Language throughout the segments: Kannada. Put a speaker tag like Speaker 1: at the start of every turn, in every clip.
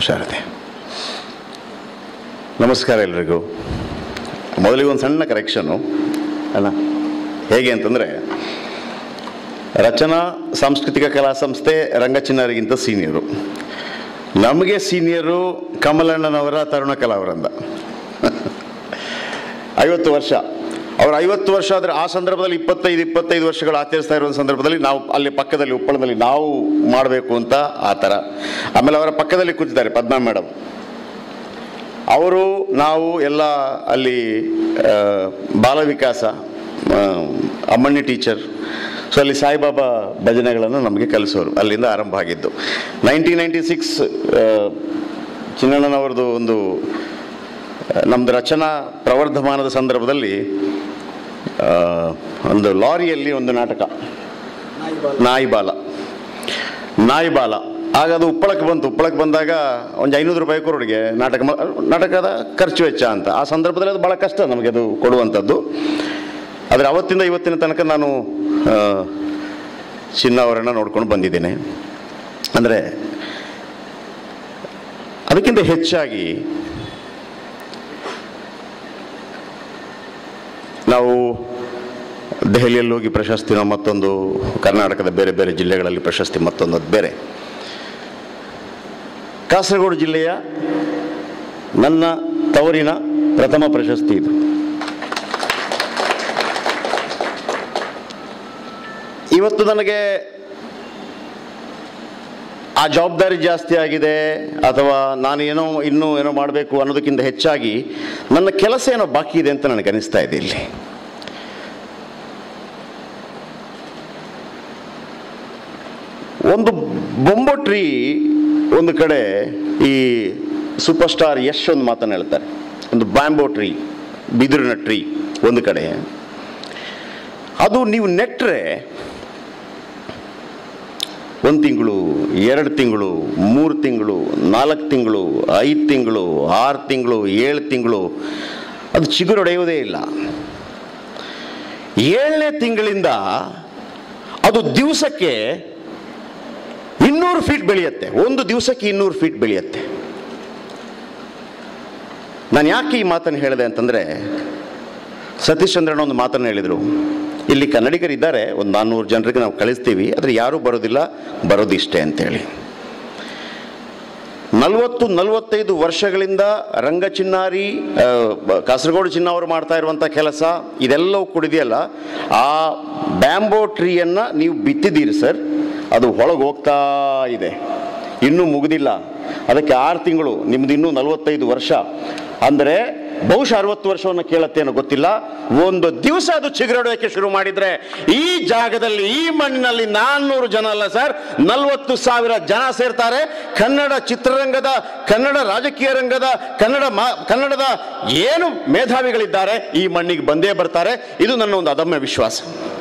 Speaker 1: ಶಾರದೆ ನಮಸ್ಕಾರ ಎಲ್ರಿಗೂ ಮೊದಲಿಗೆ ಒಂದು ಸಣ್ಣ ಕರೆಕ್ಷನ್ನು ಅಲ್ಲ ಹೇಗೆ ಅಂತಂದರೆ ರಚನಾ ಸಾಂಸ್ಕೃತಿಕ ಕಲಾ ಸಂಸ್ಥೆ ರಂಗಚಿನ್ನರಿಗಿಂತ ಸೀನಿಯರು ನಮಗೆ ಸೀನಿಯರು ಕಮಲಣ್ಣನವರ ತರುಣ ಕಲಾವೃಂದ ಐವತ್ತು ವರ್ಷ ಅವ್ರು ಐವತ್ತು ವರ್ಷ ಆದರೆ ಆ ಸಂದರ್ಭದಲ್ಲಿ ಇಪ್ಪತ್ತೈದು ಇಪ್ಪತ್ತೈದು ವರ್ಷಗಳು ಆಚರಿಸ್ತಾ ಇರೋ ಸಂದರ್ಭದಲ್ಲಿ ನಾವು ಅಲ್ಲಿ ಪಕ್ಕದಲ್ಲಿ ಉಪ್ಪಳದಲ್ಲಿ ನಾವು ಮಾಡಬೇಕು ಅಂತ ಆ ಥರ ಆಮೇಲೆ ಅವರ ಪಕ್ಕದಲ್ಲಿ ಕೂತಿದ್ದಾರೆ ಪದ್ಮಾ ಮೇಡಮ್ ಅವರು ನಾವು ಎಲ್ಲ ಅಲ್ಲಿ ಆ, ಬಾಲ ವಿಕಾಸ ಆ, ಅಮ್ಮಣ್ಣಿ ಟೀಚರ್ ಸೊ ಅಲ್ಲಿ ಸಾಯಿಬಾಬಾ ಭಜನೆಗಳನ್ನು ನಮಗೆ ಕಲಿಸೋರು ಅಲ್ಲಿಂದ ಆರಂಭ ಆಗಿದ್ದು ನೈನ್ಟೀನ್ ನೈಂಟಿ ಸಿಕ್ಸ್ ಚಿನ್ನಣ್ಣನವ್ರದ್ದು ಒಂದು ಆ, ನಮ್ದು ರಚನಾ ಪ್ರವರ್ಧಮಾನದ ಸಂದರ್ಭದಲ್ಲಿ ಆ, ಒಂದು ಲಾರಿಯಲ್ಲಿ ಒಂದು ನಾಟಕ ನಾಯಿ ಬಾಲ ನಾಯಿ ಬಾಲ ಆಗ ಅದು ಉಪ್ಪಳಕ್ಕೆ ಬಂತು ಉಪ್ಪಳಕ್ಕೆ ಬಂದಾಗ ಒಂದು ಐನೂರು ರೂಪಾಯಿ ಕೊರಡಿಗೆ ನಾಟಕ ಮಾ- ನಾಟಕದ ಖರ್ಚು ವೆಚ್ಚ ಅಂತ ಆ ಸಂದರ್ಭದಲ್ಲಿ ಅದು ಭಾಳ ಕಷ್ಟ ನಮಗೆ ಅದು ಕೊಡುವಂಥದ್ದು ಆದರೆ ಅವತ್ತಿಂದ ಇವತ್ತಿನ ತನಕ ನಾನು ಆ, ಚಿನ್ನ ಅವರನ್ನು ನೋಡ್ಕೊಂಡು ಬಂದಿದ್ದೇನೆ ಅಂದರೆ ಅದಕ್ಕಿಂತ ಹೆಚ್ಚಾಗಿ ನಾವು ದೆಹಲಿಯಲ್ಲಿ ಹೋಗಿ ಪ್ರಶಸ್ತಿನ ಮತ್ತೊಂದು ಕರ್ನಾಟಕದ ಬೇರೆ ಬೇರೆ ಜಿಲ್ಲೆಗಳಲ್ಲಿ ಪ್ರಶಸ್ತಿ ಮತ್ತೊಂದು ಅದು ಬೇರೆ ಕಾಸರಗೋಡು ಜಿಲ್ಲೆಯ ನನ್ನ ತವರಿನ ಪ್ರಥಮ ಪ್ರಶಸ್ತಿ ಇದು ಇವತ್ತು ನನಗೆ ಆ ಜವಾಬ್ದಾರಿ ಜಾಸ್ತಿ ಆಗಿದೆ ಅಥವಾ ನಾನು ಏನೋ ಇನ್ನೂ ಏನೋ ಮಾಡಬೇಕು ಅನ್ನೋದಕ್ಕಿಂತ ಹೆಚ್ಚಾಗಿ ನನ್ನ ಕೆಲಸ ಏನೋ ಬಾಕಿ ಇದೆ ಅಂತ ನನಗೆ ಅನಿಸ್ತಾ ಇದೆ ಇಲ್ಲಿ ಒಂದು ಬೊಂಬೊಟ್ರಿ ಒಂದು ಕಡೆ ಈ ಸೂಪರ್ ಸ್ಟಾರ್ ಯಶ್ ಒಂದು ಮಾತನ್ನು ಹೇಳ್ತಾರೆ ಒಂದು ಬ್ಯಾಂಬೋ ಟ್ರೀ ಬಿದಿರಿನ ಟ್ರೀ ಒಂದು ಕಡೆ ಅದು ನೀವು ನೆಟ್ಟರೆ ಒಂದು ತಿಂಗಳು ಎರಡು ತಿಂಗಳು ಮೂರು ತಿಂಗಳು ನಾಲ್ಕು ತಿಂಗಳು ಐದು ತಿಂಗಳು ಆರು ತಿಂಗಳು ಏಳು ತಿಂಗಳು ಅದು ಚಿಗುರೊಡೆಯುವುದೇ ಇಲ್ಲ ಏಳನೇ ತಿಂಗಳಿಂದ ಅದು ದಿವಸಕ್ಕೆ ಇನ್ನೂರು ಫೀಟ್ ಬೆಳೆಯುತ್ತೆ ಒಂದು ದಿವಸಕ್ಕೆ ಇನ್ನೂರು ಫೀಟ್ ಬೆಳೆಯುತ್ತೆ ನಾನು ಯಾಕೆ ಈ ಮಾತನ್ನು ಹೇಳಿದೆ ಅಂತಂದರೆ ಸತೀಶ್ ಚಂದ್ರಣ್ಣ ಒಂದು ಮಾತನ್ನು ಹೇಳಿದರು ಇಲ್ಲಿ ಕನ್ನಡಿಗರಿದ್ದಾರೆ ಒಂದು ನಾನ್ನೂರು ಜನರಿಗೆ ನಾವು ಕಳಿಸ್ತೀವಿ ಆದರೆ ಯಾರೂ ಬರೋದಿಲ್ಲ ಬರೋದಿಷ್ಟೇ ಅಂತೇಳಿ ನಲವತ್ತು ನಲವತ್ತೈದು ವರ್ಷಗಳಿಂದ ರಂಗಚಿನ್ನಾರಿ ಆ, ಬ- ಕಾಸರಗೋಡು ಚಿನ್ನ ಅವರು ಮಾಡ್ತಾ ಇರುವಂಥ ಕೆಲಸ ಇದೆಲ್ಲವೂ ಕೂಡಿದೆಯಲ್ಲ ಆ ಬ್ಯಾಂಬೋ ಟ್ರೀಯನ್ನು ನೀವು ಬಿತ್ತಿದ್ದೀರಿ ಸರ್ ಅದು ಹೊಳಗೆ ಹೋಗ್ತಾ ಇದೆ ಇನ್ನೂ ಮುಗಿದಿಲ್ಲ ಅದಕ್ಕೆ ಆರು ತಿಂಗಳು ನಿಮ್ದು ಇನ್ನೂ ನಲವತ್ತೈದು ವರ್ಷ ಅಂದರೆ ಬಹುಶಃ ಅರವತ್ತು ವರ್ಷವನ್ನು ಕೇಳತ್ತೇನೋ ಗೊತ್ತಿಲ್ಲ ಒಂದು ದಿವಸ ಅದು ಚಿಗುರೊಡೆಯೋಕ್ಕೆ ಶುರು ಮಾಡಿದ್ರೆ ಈ ಜಾಗದಲ್ಲಿ ಈ ಮಣ್ಣಿನಲ್ಲಿ ನಾನ್ನೂರು ಜನ ಅಲ್ಲ ಸರ್ ನಲವತ್ತು ಸಾವಿರ ಜನ ಸೇರ್ತಾರೆ ಕನ್ನಡ ಚಿತ್ರರಂಗದ ಕನ್ನಡ ರಾಜಕೀಯ ರಂಗದ ಕನ್ನಡ ಮಾ ಕನ್ನಡದ ಏನು ಮೇಧಾವಿಗಳಿದ್ದಾರೆ ಈ ಮಣ್ಣಿಗೆ ಬಂದೇ ಬರ್ತಾರೆ ಇದು ನನ್ನ ಒಂದು ಅದಮ್ಯ ವಿಶ್ವಾಸ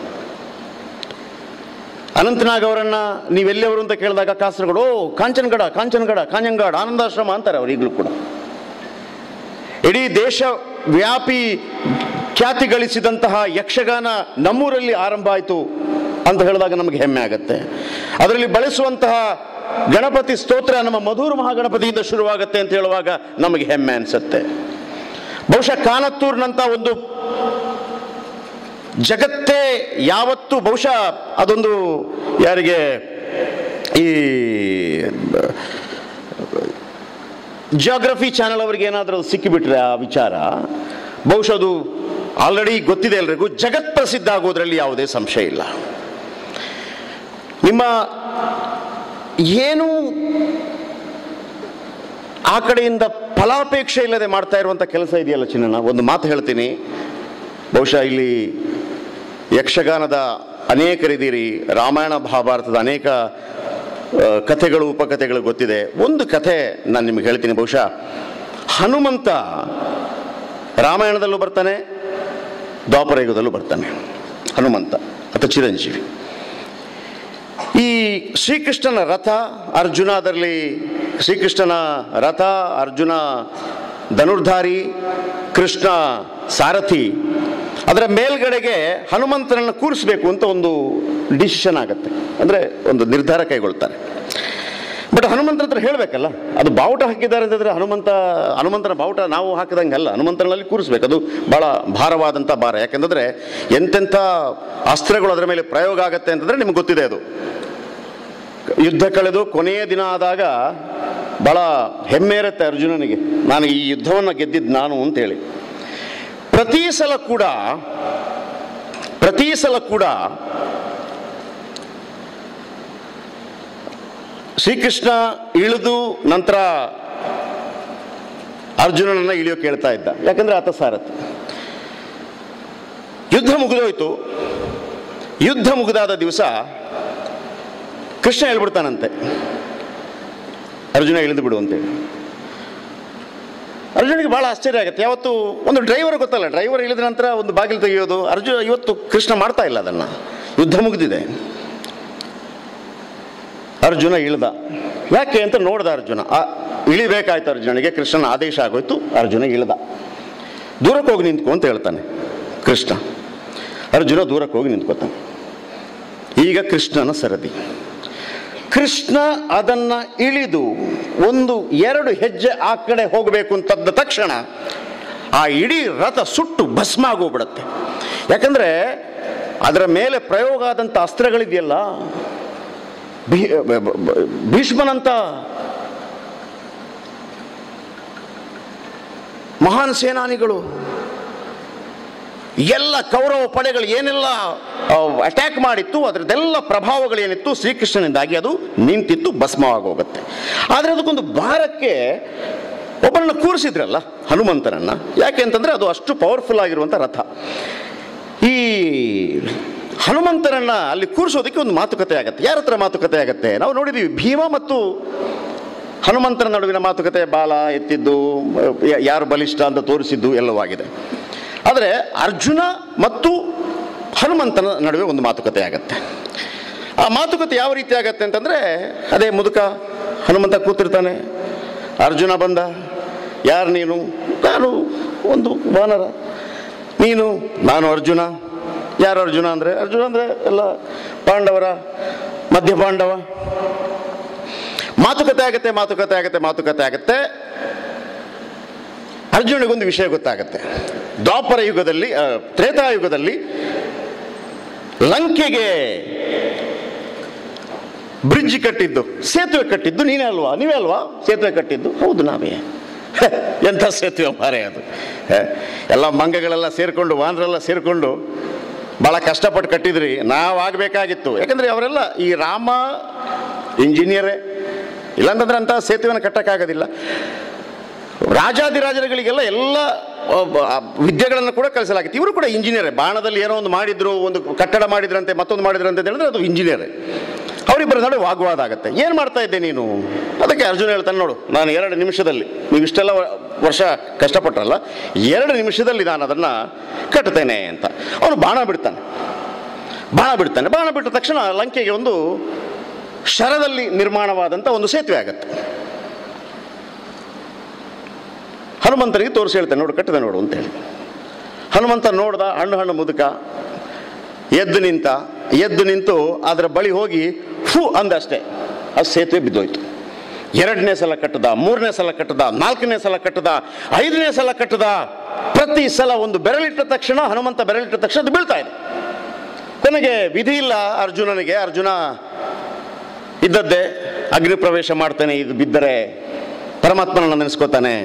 Speaker 1: ಅನಂತನಾಗ್ ಅವರನ್ನ ನೀವೆಲ್ಲಿಯವರು ಅಂತ ಕೇಳಿದಾಗ ಕಾಸರಗೋಡು ಓ ಕಾಂಚನಗಡ ಕಾಂಚನಗಡ ಕಾಂಜಂಗಾಡ್ ಆನಂದಾಶ್ರಮ ಅಂತಾರೆ ಅವ್ರು ಈಗಲೂ ಕೂಡ ಇಡೀ ದೇಶ ವ್ಯಾಪಿ ಖ್ಯಾತಿ ಗಳಿಸಿದಂತಹ ಯಕ್ಷಗಾನ ನಮ್ಮೂರಲ್ಲಿ ಆರಂಭ ಆಯಿತು ಅಂತ ಹೇಳಿದಾಗ ನಮಗೆ ಹೆಮ್ಮೆ ಆಗತ್ತೆ ಅದರಲ್ಲಿ ಬಳಸುವಂತಹ ಗಣಪತಿ ಸ್ತೋತ್ರ ನಮ್ಮ ಮಧುರ ಮಹಾಗಣಪತಿಯಿಂದ ಶುರುವಾಗುತ್ತೆ ಅಂತ ಹೇಳುವಾಗ ನಮಗೆ ಹೆಮ್ಮೆ ಅನಿಸುತ್ತೆ ಬಹುಶಃ ಕಾನತ್ತೂರ್ನಂತ ಒಂದು ಜಗತ್ತೇ ಯಾವತ್ತು ಬಹುಶಃ ಅದೊಂದು ಯಾರಿಗೆ ಈ ಜಿಯೋಗ್ರಫಿ ಚಾನೆಲ್ ಅವರಿಗೆ ಏನಾದರೂ ಸಿಕ್ಕಿಬಿಟ್ರೆ ಆ ವಿಚಾರ ಬಹುಶಃ ಅದು ಆಲ್ರೆಡಿ ಗೊತ್ತಿದೆ ಎಲ್ರಿಗೂ ಜಗತ್ ಪ್ರಸಿದ್ಧ ಆಗೋದ್ರಲ್ಲಿ ಯಾವುದೇ ಸಂಶಯ ಇಲ್ಲ ನಿಮ್ಮ ಏನು ಆ ಕಡೆಯಿಂದ ಫಲಾಪೇಕ್ಷೆ ಇಲ್ಲದೆ ಮಾಡ್ತಾ ಇರುವಂಥ ಕೆಲಸ ಇದೆಯಲ್ಲ ಚಿನ್ನಣ್ಣ ಒಂದು ಮಾತು ಹೇಳ್ತೀನಿ ಬಹುಶಃ ಇಲ್ಲಿ ಯಕ್ಷಗಾನದ ಅನೇಕರಿದ್ದೀರಿ ರಾಮಾಯಣ ಮಹಾಭಾರತದ ಅನೇಕ ಆ, ಕಥೆಗಳು ಉಪಕಥೆಗಳು ಗೊತ್ತಿದೆ ಒಂದು ಕಥೆ ನಾನು ನಿಮಗೆ ಹೇಳ್ತೀನಿ ಬಹುಶಃ ಹನುಮಂತ ರಾಮಾಯಣದಲ್ಲೂ ಬರ್ತಾನೆ ದ್ವಾಪರಯುಗದಲ್ಲೂ ಬರ್ತಾನೆ ಹನುಮಂತ ಅಥವಾ ಚಿರಂಜೀವಿ ಈ ಶ್ರೀಕೃಷ್ಣನ ರಥ ಅರ್ಜುನ ಅದರಲ್ಲಿ ಶ್ರೀಕೃಷ್ಣನ ರಥ ಅರ್ಜುನ ಧನುರ್ಧಾರಿ ಕೃಷ್ಣ ಸಾರಥಿ ಅದರ ಮೇಲ್ಗಡೆಗೆ ಹನುಮಂತನನ್ನು ಕೂರಿಸ್ಬೇಕು ಅಂತ ಒಂದು ಡಿಸಿಷನ್ ಆಗುತ್ತೆ ಅಂದರೆ ಒಂದು ನಿರ್ಧಾರ ಕೈಗೊಳ್ತಾರೆ ಬಟ್ ಹನುಮಂತನ ಹತ್ರ ಹೇಳಬೇಕಲ್ಲ ಅದು ಬಾವುಟ ಹಾಕಿದ್ದಾರೆ ಅಂತಂದ್ರೆ ಹನುಮಂತ ಹನುಮಂತನ ಬಾವುಟ ನಾವು ಹಾಕಿದಂಗಲ್ಲ ಹನುಮಂತನಲ್ಲಿ ಕೂರಿಸ್ಬೇಕು ಅದು ಭಾಳ ಭಾರವಾದಂಥ ಭಾರ ಯಾಕೆಂತಂದ್ರೆ ಎಂತೆಂಥ ಅಸ್ತ್ರಗಳು ಅದರ ಮೇಲೆ ಪ್ರಯೋಗ ಆಗುತ್ತೆ ಅಂತಂದ್ರೆ ನಿಮ್ಗೆ ಗೊತ್ತಿದೆ ಅದು ಯುದ್ಧ ಕಳೆದು ಕೊನೆಯ ದಿನ ಆದಾಗ ಬಹಳ ಹೆಮ್ಮೆ ಇರುತ್ತೆ ಅರ್ಜುನನಿಗೆ ನಾನು ಈ ಯುದ್ಧವನ್ನು ಗೆದ್ದಿದ್ದು ನಾನು ಅಂತೇಳಿ ಪ್ರತಿ ಸಲ ಕೂಡ ಪ್ರತಿ ಸಲ ಕೂಡ ಶ್ರೀಕೃಷ್ಣ ಇಳಿದು ನಂತರ ಅರ್ಜುನನನ್ನ ಇಳಿಯೋ ಕೇಳ್ತಾ ಇದ್ದ ಯಾಕಂದ್ರೆ ಆತ ಸಾರಥಿ ಯುದ್ಧ ಮುಗಿದೋಯ್ತು ಯುದ್ಧ ಮುಗಿದಾದ ದಿವಸ ಕೃಷ್ಣ ಹೇಳ್ಬಿಡ್ತಾನಂತೆ ಅರ್ಜುನ ಇಳಿದು ಬಿಡು ಅಂತೇಳಿ ಅರ್ಜುನಿಗೆ ಬಹಳ ಆಶ್ಚರ್ಯ ಆಗುತ್ತೆ ಯಾವತ್ತು ಒಂದು ಡ್ರೈವರ್ ಗೊತ್ತಲ್ಲ ಡ್ರೈವರ್ ಇಳಿದ ನಂತರ ಒಂದು ಬಾಗಿಲು ತೆಗೆಯೋದು ಅರ್ಜುನ ಇವತ್ತು ಕೃಷ್ಣ ಮಾಡ್ತಾ ಇಲ್ಲ ಅದನ್ನು ಯುದ್ಧ ಮುಗಿದಿದೆ ಅರ್ಜುನ ಇಳ್ದ ಯಾಕೆ ಅಂತ ನೋಡ್ದ ಅರ್ಜುನ ಆ, ಇಳಿಬೇಕಾಯ್ತು ಅರ್ಜುನನಿಗೆ ಕೃಷ್ಣನ ಆದೇಶ ಆಗೋಯ್ತು ಅರ್ಜುನ ಇಳ್ದ ದೂರಕ್ಕೆ ಹೋಗಿ ನಿಂತ್ಕೊ ಅಂತ ಹೇಳ್ತಾನೆ ಕೃಷ್ಣ ಅರ್ಜುನ ದೂರಕ್ಕೆ ಹೋಗಿ ನಿಂತ್ಕೋತಾನೆ ಈಗ ಕೃಷ್ಣನ ಸರದಿ ಕೃಷ್ಣ ಅದನ್ನ ಇಳಿದು ಒಂದು ಎರಡು ಹೆಜ್ಜೆ ಆ ಕಡೆ ಹೋಗಬೇಕು ಅಂತದ್ದ ತಕ್ಷಣ ಆ ಇಡೀ ರಥ ಸುಟ್ಟು ಭಸ್ಮ ಆಗೋಗ್ಬಿಡತ್ತೆ ಯಾಕಂದ್ರೆ ಅದರ ಮೇಲೆ ಪ್ರಯೋಗ ಆದಂಥ ಅಸ್ತ್ರಗಳಿದೆಯಲ್ಲ ಭೀ- ಬ- ಬ- ಬ- ಭೀಷ್ಮನಂತ ಮಹಾನ್ ಸೇನಾನಿಗಳು ಎಲ್ಲ ಕೌರವ ಪಡೆಗಳು ಏನೆಲ್ಲ ಅಟ್ಯಾಕ್ ಮಾಡಿತ್ತು ಅದರದ್ದೆಲ್ಲ ಪ್ರಭಾವಗಳೇನಿತ್ತು ಶ್ರೀಕೃಷ್ಣನಿಂದಾಗಿ ಅದು ನಿಂತಿತ್ತು ಭಸ್ಮವಾಗೋಗುತ್ತೆ ಆದರೆ ಅದಕ್ಕೊಂದು ಭಾರಕ್ಕೆ ಒಬ್ಬರನ್ನ ಕೂರಿಸಿದ್ರಲ್ಲ ಹನುಮಂತನನ್ನ ಯಾಕೆ ಅಂತಂದ್ರೆ ಅದು ಅಷ್ಟು ಪವರ್ಫುಲ್ ಆಗಿರುವಂಥ ರಥ ಈ ಹನುಮಂತನನ್ನ ಅಲ್ಲಿ ಕೂರಿಸೋದಕ್ಕೆ ಒಂದು ಮಾತುಕತೆ ಆಗತ್ತೆ ಯಾರ ಹತ್ರ ಮಾತುಕತೆ ಆಗತ್ತೆ ನಾವು ನೋಡಿದೀವಿ ಭೀಮ ಮತ್ತು ಹನುಮಂತನ ನಡುವಿನ ಮಾತುಕತೆ ಬಾಲ ಎತ್ತಿದ್ದು ಯ- ಯಾರು ಬಲಿಷ್ಠ ಅಂತ ತೋರಿಸಿದ್ದು ಎಲ್ಲವೂ ಆಗಿದೆ ಆದರೆ ಅರ್ಜುನ ಮತ್ತು ಹನುಮಂತನ ನಡುವೆ ಒಂದು ಮಾತುಕತೆ ಆಗತ್ತೆ ಆ ಮಾತುಕತೆ ಯಾವ ರೀತಿ ಆಗತ್ತೆ ಅಂತಂದ್ರೆ ಅದೇ ಮುದುಕ ಹನುಮಂತ ಕೂತಿರ್ತಾನೆ ಅರ್ಜುನ ಬಂದ ಯಾರು ನೀನು ನಾನು ಒಂದು ವಾನರ ನೀನು ನಾನು ಅರ್ಜುನ ಯಾರು ಅರ್ಜುನ ಅಂದರೆ ಅರ್ಜುನ ಅಂದರೆ ಎಲ್ಲ ಪಾಂಡವರ ಮಧ್ಯ ಪಾಂಡವ ಮಾತುಕತೆ ಆಗತ್ತೆ ಮಾತುಕತೆ ಆಗತ್ತೆ ಮಾತುಕತೆ ಆಗತ್ತೆ ಅರ್ಜುನಿಗೊಂದು ವಿಷಯ ಗೊತ್ತಾಗತ್ತೆ ದ್ವಾಪರ ಯುಗದಲ್ಲಿ ಆ, ತ್ರೇತಾಯುಗದಲ್ಲಿ ಲಂಕೆಗೆ ಬ್ರಿಡ್ಜ್ ಕಟ್ಟಿದ್ದು ಸೇತುವೆ ಕಟ್ಟಿದ್ದು ನೀನೇ ಅಲ್ವಾ ನೀವೇ ಅಲ್ವಾ ಸೇತುವೆ ಕಟ್ಟಿದ್ದು ಹೌದು ನಾವೇ ಎಂಥ ಸೇತುವೆ ಮಾರೆ ಅದು ಹೆ, ಎಲ್ಲ ಮಂಗಗಳೆಲ್ಲ ಸೇರಿಕೊಂಡು ವಾನರೆಲ್ಲ ಸೇರಿಕೊಂಡು ಭಾಳ ಕಷ್ಟಪಟ್ಟು ಕಟ್ಟಿದ್ರಿ ನಾವು ಆಗಬೇಕಾಗಿತ್ತು ಯಾಕಂದರೆ ಅವರೆಲ್ಲ ಈ ರಾಮ ಇಂಜಿನಿಯರೇ ಇಲ್ಲಾಂತಂದ್ರೆ ಅಂಥ ಸೇತುವೆನ ಕಟ್ಟಕ್ಕಾಗೋದಿಲ್ಲ ರಾಜಾದಿರಾಜರುಗಳಿಗೆಲ್ಲ ಎಲ್ಲ ಆ, ಆ, ವಿದ್ಯೆಗಳನ್ನು ಕೂಡ ಕಲಿಸಲಾಗಿತ್ತು ಇವರು ಕೂಡ ಇಂಜಿನಿಯರೇ ಬಾಣದಲ್ಲಿ ಏನೋ ಒಂದು ಮಾಡಿದ್ರು ಒಂದು ಕಟ್ಟಡ ಮಾಡಿದ್ರಂತೆ ಮತ್ತೊಂದು ಮಾಡಿದ್ರಂತೆ ಅಂತ ಹೇಳಿದ್ರೆ ಅದು ಇಂಜಿನಿಯರೇ ಅವರಿಬ್ಬರ ನಡುವೆ ವಾಗ್ವಾದ ಆಗುತ್ತೆ ಏನು ಮಾಡ್ತಾ ಇದ್ದೆ ನೀನು ಅದಕ್ಕೆ ಅರ್ಜುನ ಹೇಳ್ತಾನೆ ನೋಡು ನಾನು ಎರಡು ನಿಮಿಷದಲ್ಲಿ ನೀವು ಇಷ್ಟೆಲ್ಲ ವ- ವರ್ಷ ಕಷ್ಟಪಟ್ರಲ್ಲ ಎರಡು ನಿಮಿಷದಲ್ಲಿ ನಾನು ಅದನ್ನು ಕಟ್ತೇನೆ ಅಂತ ಅವನು ಬಾಣ ಬಿಡ್ತಾನೆ ಬಾಣ ಬಿಡ್ತಾನೆ ಬಾಣ ಬಿಟ್ಟ ತಕ್ಷಣ ಲಂಕೆಗೆ ಒಂದು ಶರದಲ್ಲಿ ನಿರ್ಮಾಣವಾದಂಥ ಒಂದು ಸೇತುವೆ ಆಗತ್ತೆ ಹನುಮಂತನಿಗೆ ತೋರಿಸಿ ಹೇಳ್ತಾನೆ ನೋಡು ಕಟ್ಟಿದೆ ನೋಡು ಅಂತೇಳಿ ಹನುಮಂತ ನೋಡ್ದ ಹಣ್ಣು ಹಣ್ಣು ಮುದುಕ ಎದ್ದು ನಿಂತ ಎದ್ದು ನಿಂತು ಅದರ ಬಳಿ ಹೋಗಿ ಫು ಅಂದಷ್ಟೇ ಅದು ಸೇತುವೆ ಬಿದ್ದೋಯ್ತು ಎರಡನೇ ಸಲ ಕಟ್ಟದ ಮೂರನೇ ಸಲ ಕಟ್ಟದ ನಾಲ್ಕನೇ ಸಲ ಕಟ್ಟದ ಐದನೇ ಸಲ ಕಟ್ಟದ ಪ್ರತಿ ಸಲ ಒಂದು ಬೆರಳಿಟ್ಟ ತಕ್ಷಣ ಹನುಮಂತ ಬೆರಳಿಟ್ಟ ತಕ್ಷಣ ಅದು ಬೀಳ್ತಾ ಇದೆ ಕೊನೆಗೆ ವಿಧಿ ಇಲ್ಲ ಅರ್ಜುನನಿಗೆ ಅರ್ಜುನ ಇದ್ದದ್ದೇ ಅಗ್ನಿ ಪ್ರವೇಶ ಮಾಡ್ತಾನೆ ಇದು ಬಿದ್ದರೆ ಪರಮಾತ್ಮನನ್ನು ನೆನೆಸ್ಕೋತಾನೆ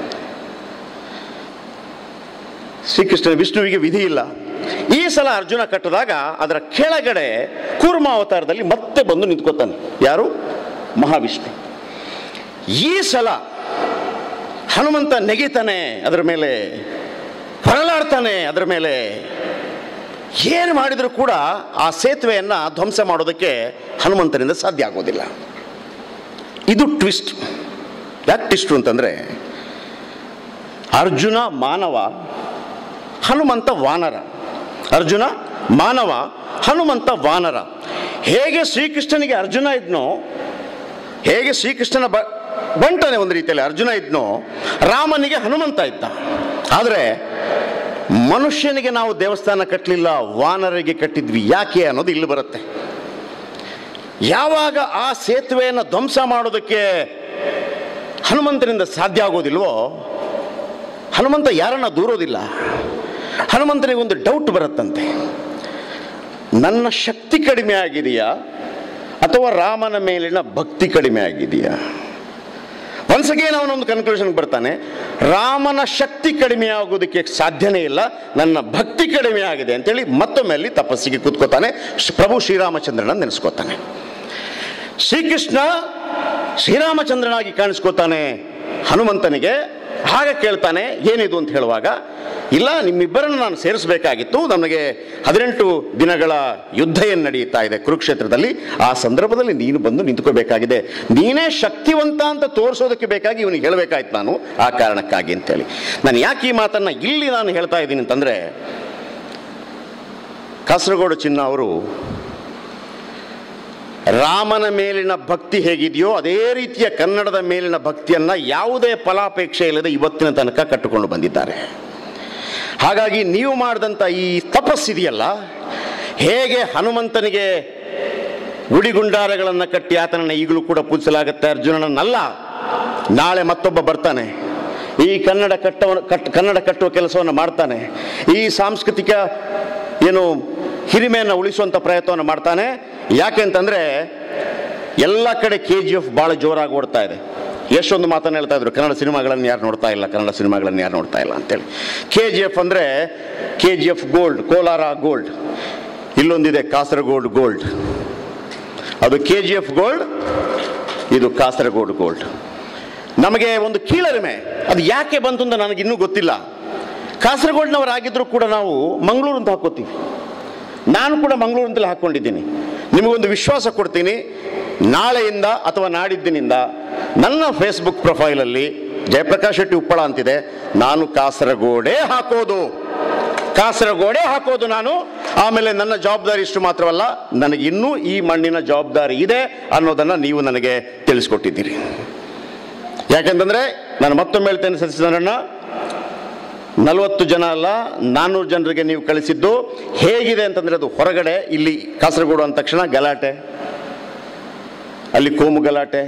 Speaker 1: ಶ್ರೀಕೃಷ್ಣ ವಿಷ್ಣುವಿಗೆ ವಿಧಿ ಇಲ್ಲ ಈ ಸಲ ಅರ್ಜುನ ಕಟ್ಟಿದಾಗ ಅದರ ಕೆಳಗಡೆ ಕೂರ್ಮ ಅವತಾರದಲ್ಲಿ ಮತ್ತೆ ಬಂದು ನಿಂತ್ಕೋತಾನೆ ಯಾರು ಮಹಾವಿಷ್ಣು ಈ ಸಲ ಹನುಮಂತ ನೆಗಿತಾನೆ ಅದರ ಮೇಲೆ ಹೊರಲಾಡ್ತಾನೆ ಅದರ ಮೇಲೆ ಏನು ಮಾಡಿದರೂ ಕೂಡ ಆ ಸೇತುವೆಯನ್ನು ಧ್ವಂಸ ಮಾಡೋದಕ್ಕೆ ಹನುಮಂತನಿಂದ ಸಾಧ್ಯ ಆಗೋದಿಲ್ಲ ಇದು ಟ್ವಿಸ್ಟ್ ಯಾಕೆ ಟ್ವಿಸ್ಟು ಅಂತಂದರೆ ಅರ್ಜುನ ಮಾನವ ಹನುಮಂತ ವಾನರ ಅರ್ಜುನ ಮಾನವ ಹನುಮಂತ ವಾನರ ಹೇಗೆ ಶ್ರೀಕೃಷ್ಣನಿಗೆ ಅರ್ಜುನ ಇದ್ನೋ ಹೇಗೆ ಶ್ರೀಕೃಷ್ಣನ ಬ ಬಂಟನೆ ಒಂದು ರೀತಿಯಲ್ಲಿ ಅರ್ಜುನ ಇದ್ನೋ ರಾಮನಿಗೆ ಹನುಮಂತ ಇದ್ದ ಆದರೆ ಮನುಷ್ಯನಿಗೆ ನಾವು ದೇವಸ್ಥಾನ ಕಟ್ಟಲಿಲ್ಲ ವಾನರಿಗೆ ಕಟ್ಟಿದ್ವಿ ಯಾಕೆ ಅನ್ನೋದು ಇಲ್ಲಿ ಬರುತ್ತೆ ಯಾವಾಗ ಆ ಸೇತುವೆಯನ್ನು ಧ್ವಂಸ ಮಾಡೋದಕ್ಕೆ ಹನುಮಂತನಿಂದ ಸಾಧ್ಯ ಆಗೋದಿಲ್ವೋ ಹನುಮಂತ ಯಾರನ್ನ ದೂರೋದಿಲ್ಲ ಹನುಮಂತನಿಗೆ ಒಂದು ಡೌಟ್ ಬರುತ್ತಂತೆ ನನ್ನ ಶಕ್ತಿ ಕಡಿಮೆ ಆಗಿದೆಯಾ ಅಥವಾ ರಾಮನ ಮೇಲಿನ ಭಕ್ತಿ ಕಡಿಮೆ ಆಗಿದೆಯಾ ಒನ್ಸ್ ಅಗೇನ್ ಅವನೊಂದು ಕನ್ಕ್ಲೂಷನ್ಗೆ ಬರ್ತಾನೆ ರಾಮನ ಶಕ್ತಿ ಕಡಿಮೆ ಆಗೋದಕ್ಕೆ ಸಾಧ್ಯನೇ ಇಲ್ಲ ನನ್ನ ಭಕ್ತಿ ಕಡಿಮೆ ಆಗಿದೆ ಅಂತೇಳಿ ಮತ್ತೊಮ್ಮೆ ಅಲ್ಲಿ ತಪಸ್ಸಿಗೆ ಕೂತ್ಕೋತಾನೆ ಶ್ರೀ- ಪ್ರಭು ಶ್ರೀರಾಮಚಂದ್ರನ ನೆನೆಸ್ಕೋತಾನೆ ಶ್ರೀಕೃಷ್ಣ ಶ್ರೀರಾಮಚಂದ್ರನಾಗಿ ಕಾಣಿಸ್ಕೋತಾನೆ ಹನುಮಂತನಿಗೆ ಹಾಗೆ ಕೇಳ್ತಾನೆ ಏನಿದು ಅಂತ ಹೇಳುವಾಗ ಇಲ್ಲ ನಿಮ್ಮಿಬ್ಬರನ್ನು ನಾನು ಸೇರಿಸಬೇಕಾಗಿತ್ತು ನಮಗೆ ಹದಿನೆಂಟು ದಿನಗಳ ಯುದ್ಧ ಏನು ನಡೀತಾ ಇದೆ ಕುರುಕ್ಷೇತ್ರದಲ್ಲಿ ಆ ಸಂದರ್ಭದಲ್ಲಿ ನೀನು ಬಂದು ನಿಂತ್ಕೋಬೇಕಾಗಿದೆ ನೀನೇ ಶಕ್ತಿವಂತ ಅಂತ ತೋರಿಸೋದಕ್ಕೆ ಬೇಕಾಗಿ ಇವನಿಗೆ ಹೇಳಬೇಕಾಯ್ತು ನಾನು ಆ ಕಾರಣಕ್ಕಾಗಿ ಅಂತೇಳಿ ನಾನು ಯಾಕೆ ಈ ಮಾತನ್ನು ಇಲ್ಲಿ ನಾನು ಹೇಳ್ತಾ ಇದ್ದೀನಿ ಅಂತಂದರೆ ಕಾಸರಗೋಡು ಚಿನ್ನ ಅವರು ರಾಮನ ಮೇಲಿನ ಭಕ್ತಿ ಹೇಗಿದೆಯೋ ಅದೇ ರೀತಿಯ ಕನ್ನಡದ ಮೇಲಿನ ಭಕ್ತಿಯನ್ನು ಯಾವುದೇ ಫಲಾಪೇಕ್ಷೆ ಇಲ್ಲದೆ ಇವತ್ತಿನ ತನಕ ಕಟ್ಟಿಕೊಂಡು ಬಂದಿದ್ದಾರೆ ಹಾಗಾಗಿ ನೀವು ಮಾಡಿದಂಥ ಈ ತಪಸ್ಸಿದೆಯಲ್ಲ ಹೇಗೆ ಹನುಮಂತನಿಗೆ ಗುಡಿಗುಂಡಾರಗಳನ್ನು ಕಟ್ಟಿ ಆತನನ್ನು ಈಗಲೂ ಕೂಡ ಪೂಜಿಸಲಾಗುತ್ತೆ ಅರ್ಜುನನನ್ನಲ್ಲ ನಾಳೆ ಮತ್ತೊಬ್ಬ ಬರ್ತಾನೆ ಈ ಕನ್ನಡ ಕಟ್ಟವ ಕಟ್ ಕನ್ನಡ ಕಟ್ಟುವ ಕೆಲಸವನ್ನು ಮಾಡ್ತಾನೆ ಈ ಸಾಂಸ್ಕೃತಿಕ ಏನು ಹಿರಿಮೆಯನ್ನು ಉಳಿಸುವಂಥ ಪ್ರಯತ್ನವನ್ನು ಮಾಡ್ತಾನೆ ಯಾಕೆ ಅಂತಂದರೆ ಎಲ್ಲ ಕಡೆ ಕೆ ಜಿ ಎಫ್ ಭಾಳ ಜೋರಾಗಿ ಓಡ್ತಾ ಇದೆ ಎಷ್ಟೊಂದು ಮಾತನ್ನು ಹೇಳ್ತಾ ಇದ್ರು ಕನ್ನಡ ಸಿನಿಮಾಗಳನ್ನು ಯಾರು ನೋಡ್ತಾ ಇಲ್ಲ ಕನ್ನಡ ಸಿನಿಮಾಗಳನ್ನು ಯಾರು ನೋಡ್ತಾ ಇಲ್ಲ ಅಂತೇಳಿ ಕೆ ಜಿ ಎಫ್ ಅಂದರೆ K G F gold Kolar gold ಇಲ್ಲೊಂದಿದೆ ಕಾಸರಗೋಡು ಗೋಲ್ಡ್ ಅದು ಕೆ ಜಿ ಎಫ್ ಗೋಲ್ಡ್ ಇದು ಕಾಸರಗೋಡು ಗೋಲ್ಡ್ ನಮಗೆ ಒಂದು ಕೀಳರಿಮೆ ಅದು ಯಾಕೆ ಬಂತು ಅಂತ ನನಗಿನ್ನೂ ಗೊತ್ತಿಲ್ಲ ಕಾಸರಗೋಡಿನವರಾಗಿದ್ದರೂ ಕೂಡ ನಾವು ಮಂಗಳೂರು ಅಂತ ಹಾಕೋತೀವಿ ನಾನು ಕೂಡ ಮಂಗಳೂರು ಅಂತಲೇ ಹಾಕ್ಕೊಂಡಿದ್ದೀನಿ ನಿಮಗೊಂದು ವಿಶ್ವಾಸ ಕೊಡ್ತೀನಿ ನಾಳೆಯಿಂದ ಅಥವಾ ನಾಡಿದ್ದಿನಿಂದ ನನ್ನ ಫೇಸ್ಬುಕ್ ಪ್ರೊಫೈಲಲ್ಲಿ ಜಯಪ್ರಕಾಶ್ ಶೆಟ್ಟಿ ಉಪ್ಪಳ ಅಂತಿದೆ ನಾನು ಕಾಸರಗೋಡೆ ಹಾಕೋದು ಕಾಸರಗೋಡೆ ಹಾಕೋದು ನಾನು ಆಮೇಲೆ ನನ್ನ ಜವಾಬ್ದಾರಿ ಇಷ್ಟು ಮಾತ್ರವಲ್ಲ ನನಗೆ ಇನ್ನೂ ಈ ಮಣ್ಣಿನ ಜವಾಬ್ದಾರಿ ಇದೆ ಅನ್ನೋದನ್ನು ನೀವು ನನಗೆ ತಿಳಿಸ್ಕೊಟ್ಟಿದ್ದೀರಿ ಯಾಕೆಂತಂದ್ರೆ ನಾನು ಮತ್ತೊಮ್ಮೆ ಹೇಳ್ತೇನೆ ಸಚಿವರನ್ನ ನಲವತ್ತು ಜನ ಅಲ್ಲ ನಾನ್ನೂರು ಜನರಿಗೆ ನೀವು ಕಳಿಸಿದ್ದು ಹೇಗಿದೆ ಅಂತಂದ್ರೆ ಅದು ಹೊರಗಡೆ ಇಲ್ಲಿ ಕಾಸರಗೋಡು ಅಂದ ತಕ್ಷಣ ಗಲಾಟೆ ಅಲ್ಲಿ ಕೋಮು ಗಲಾಟೆ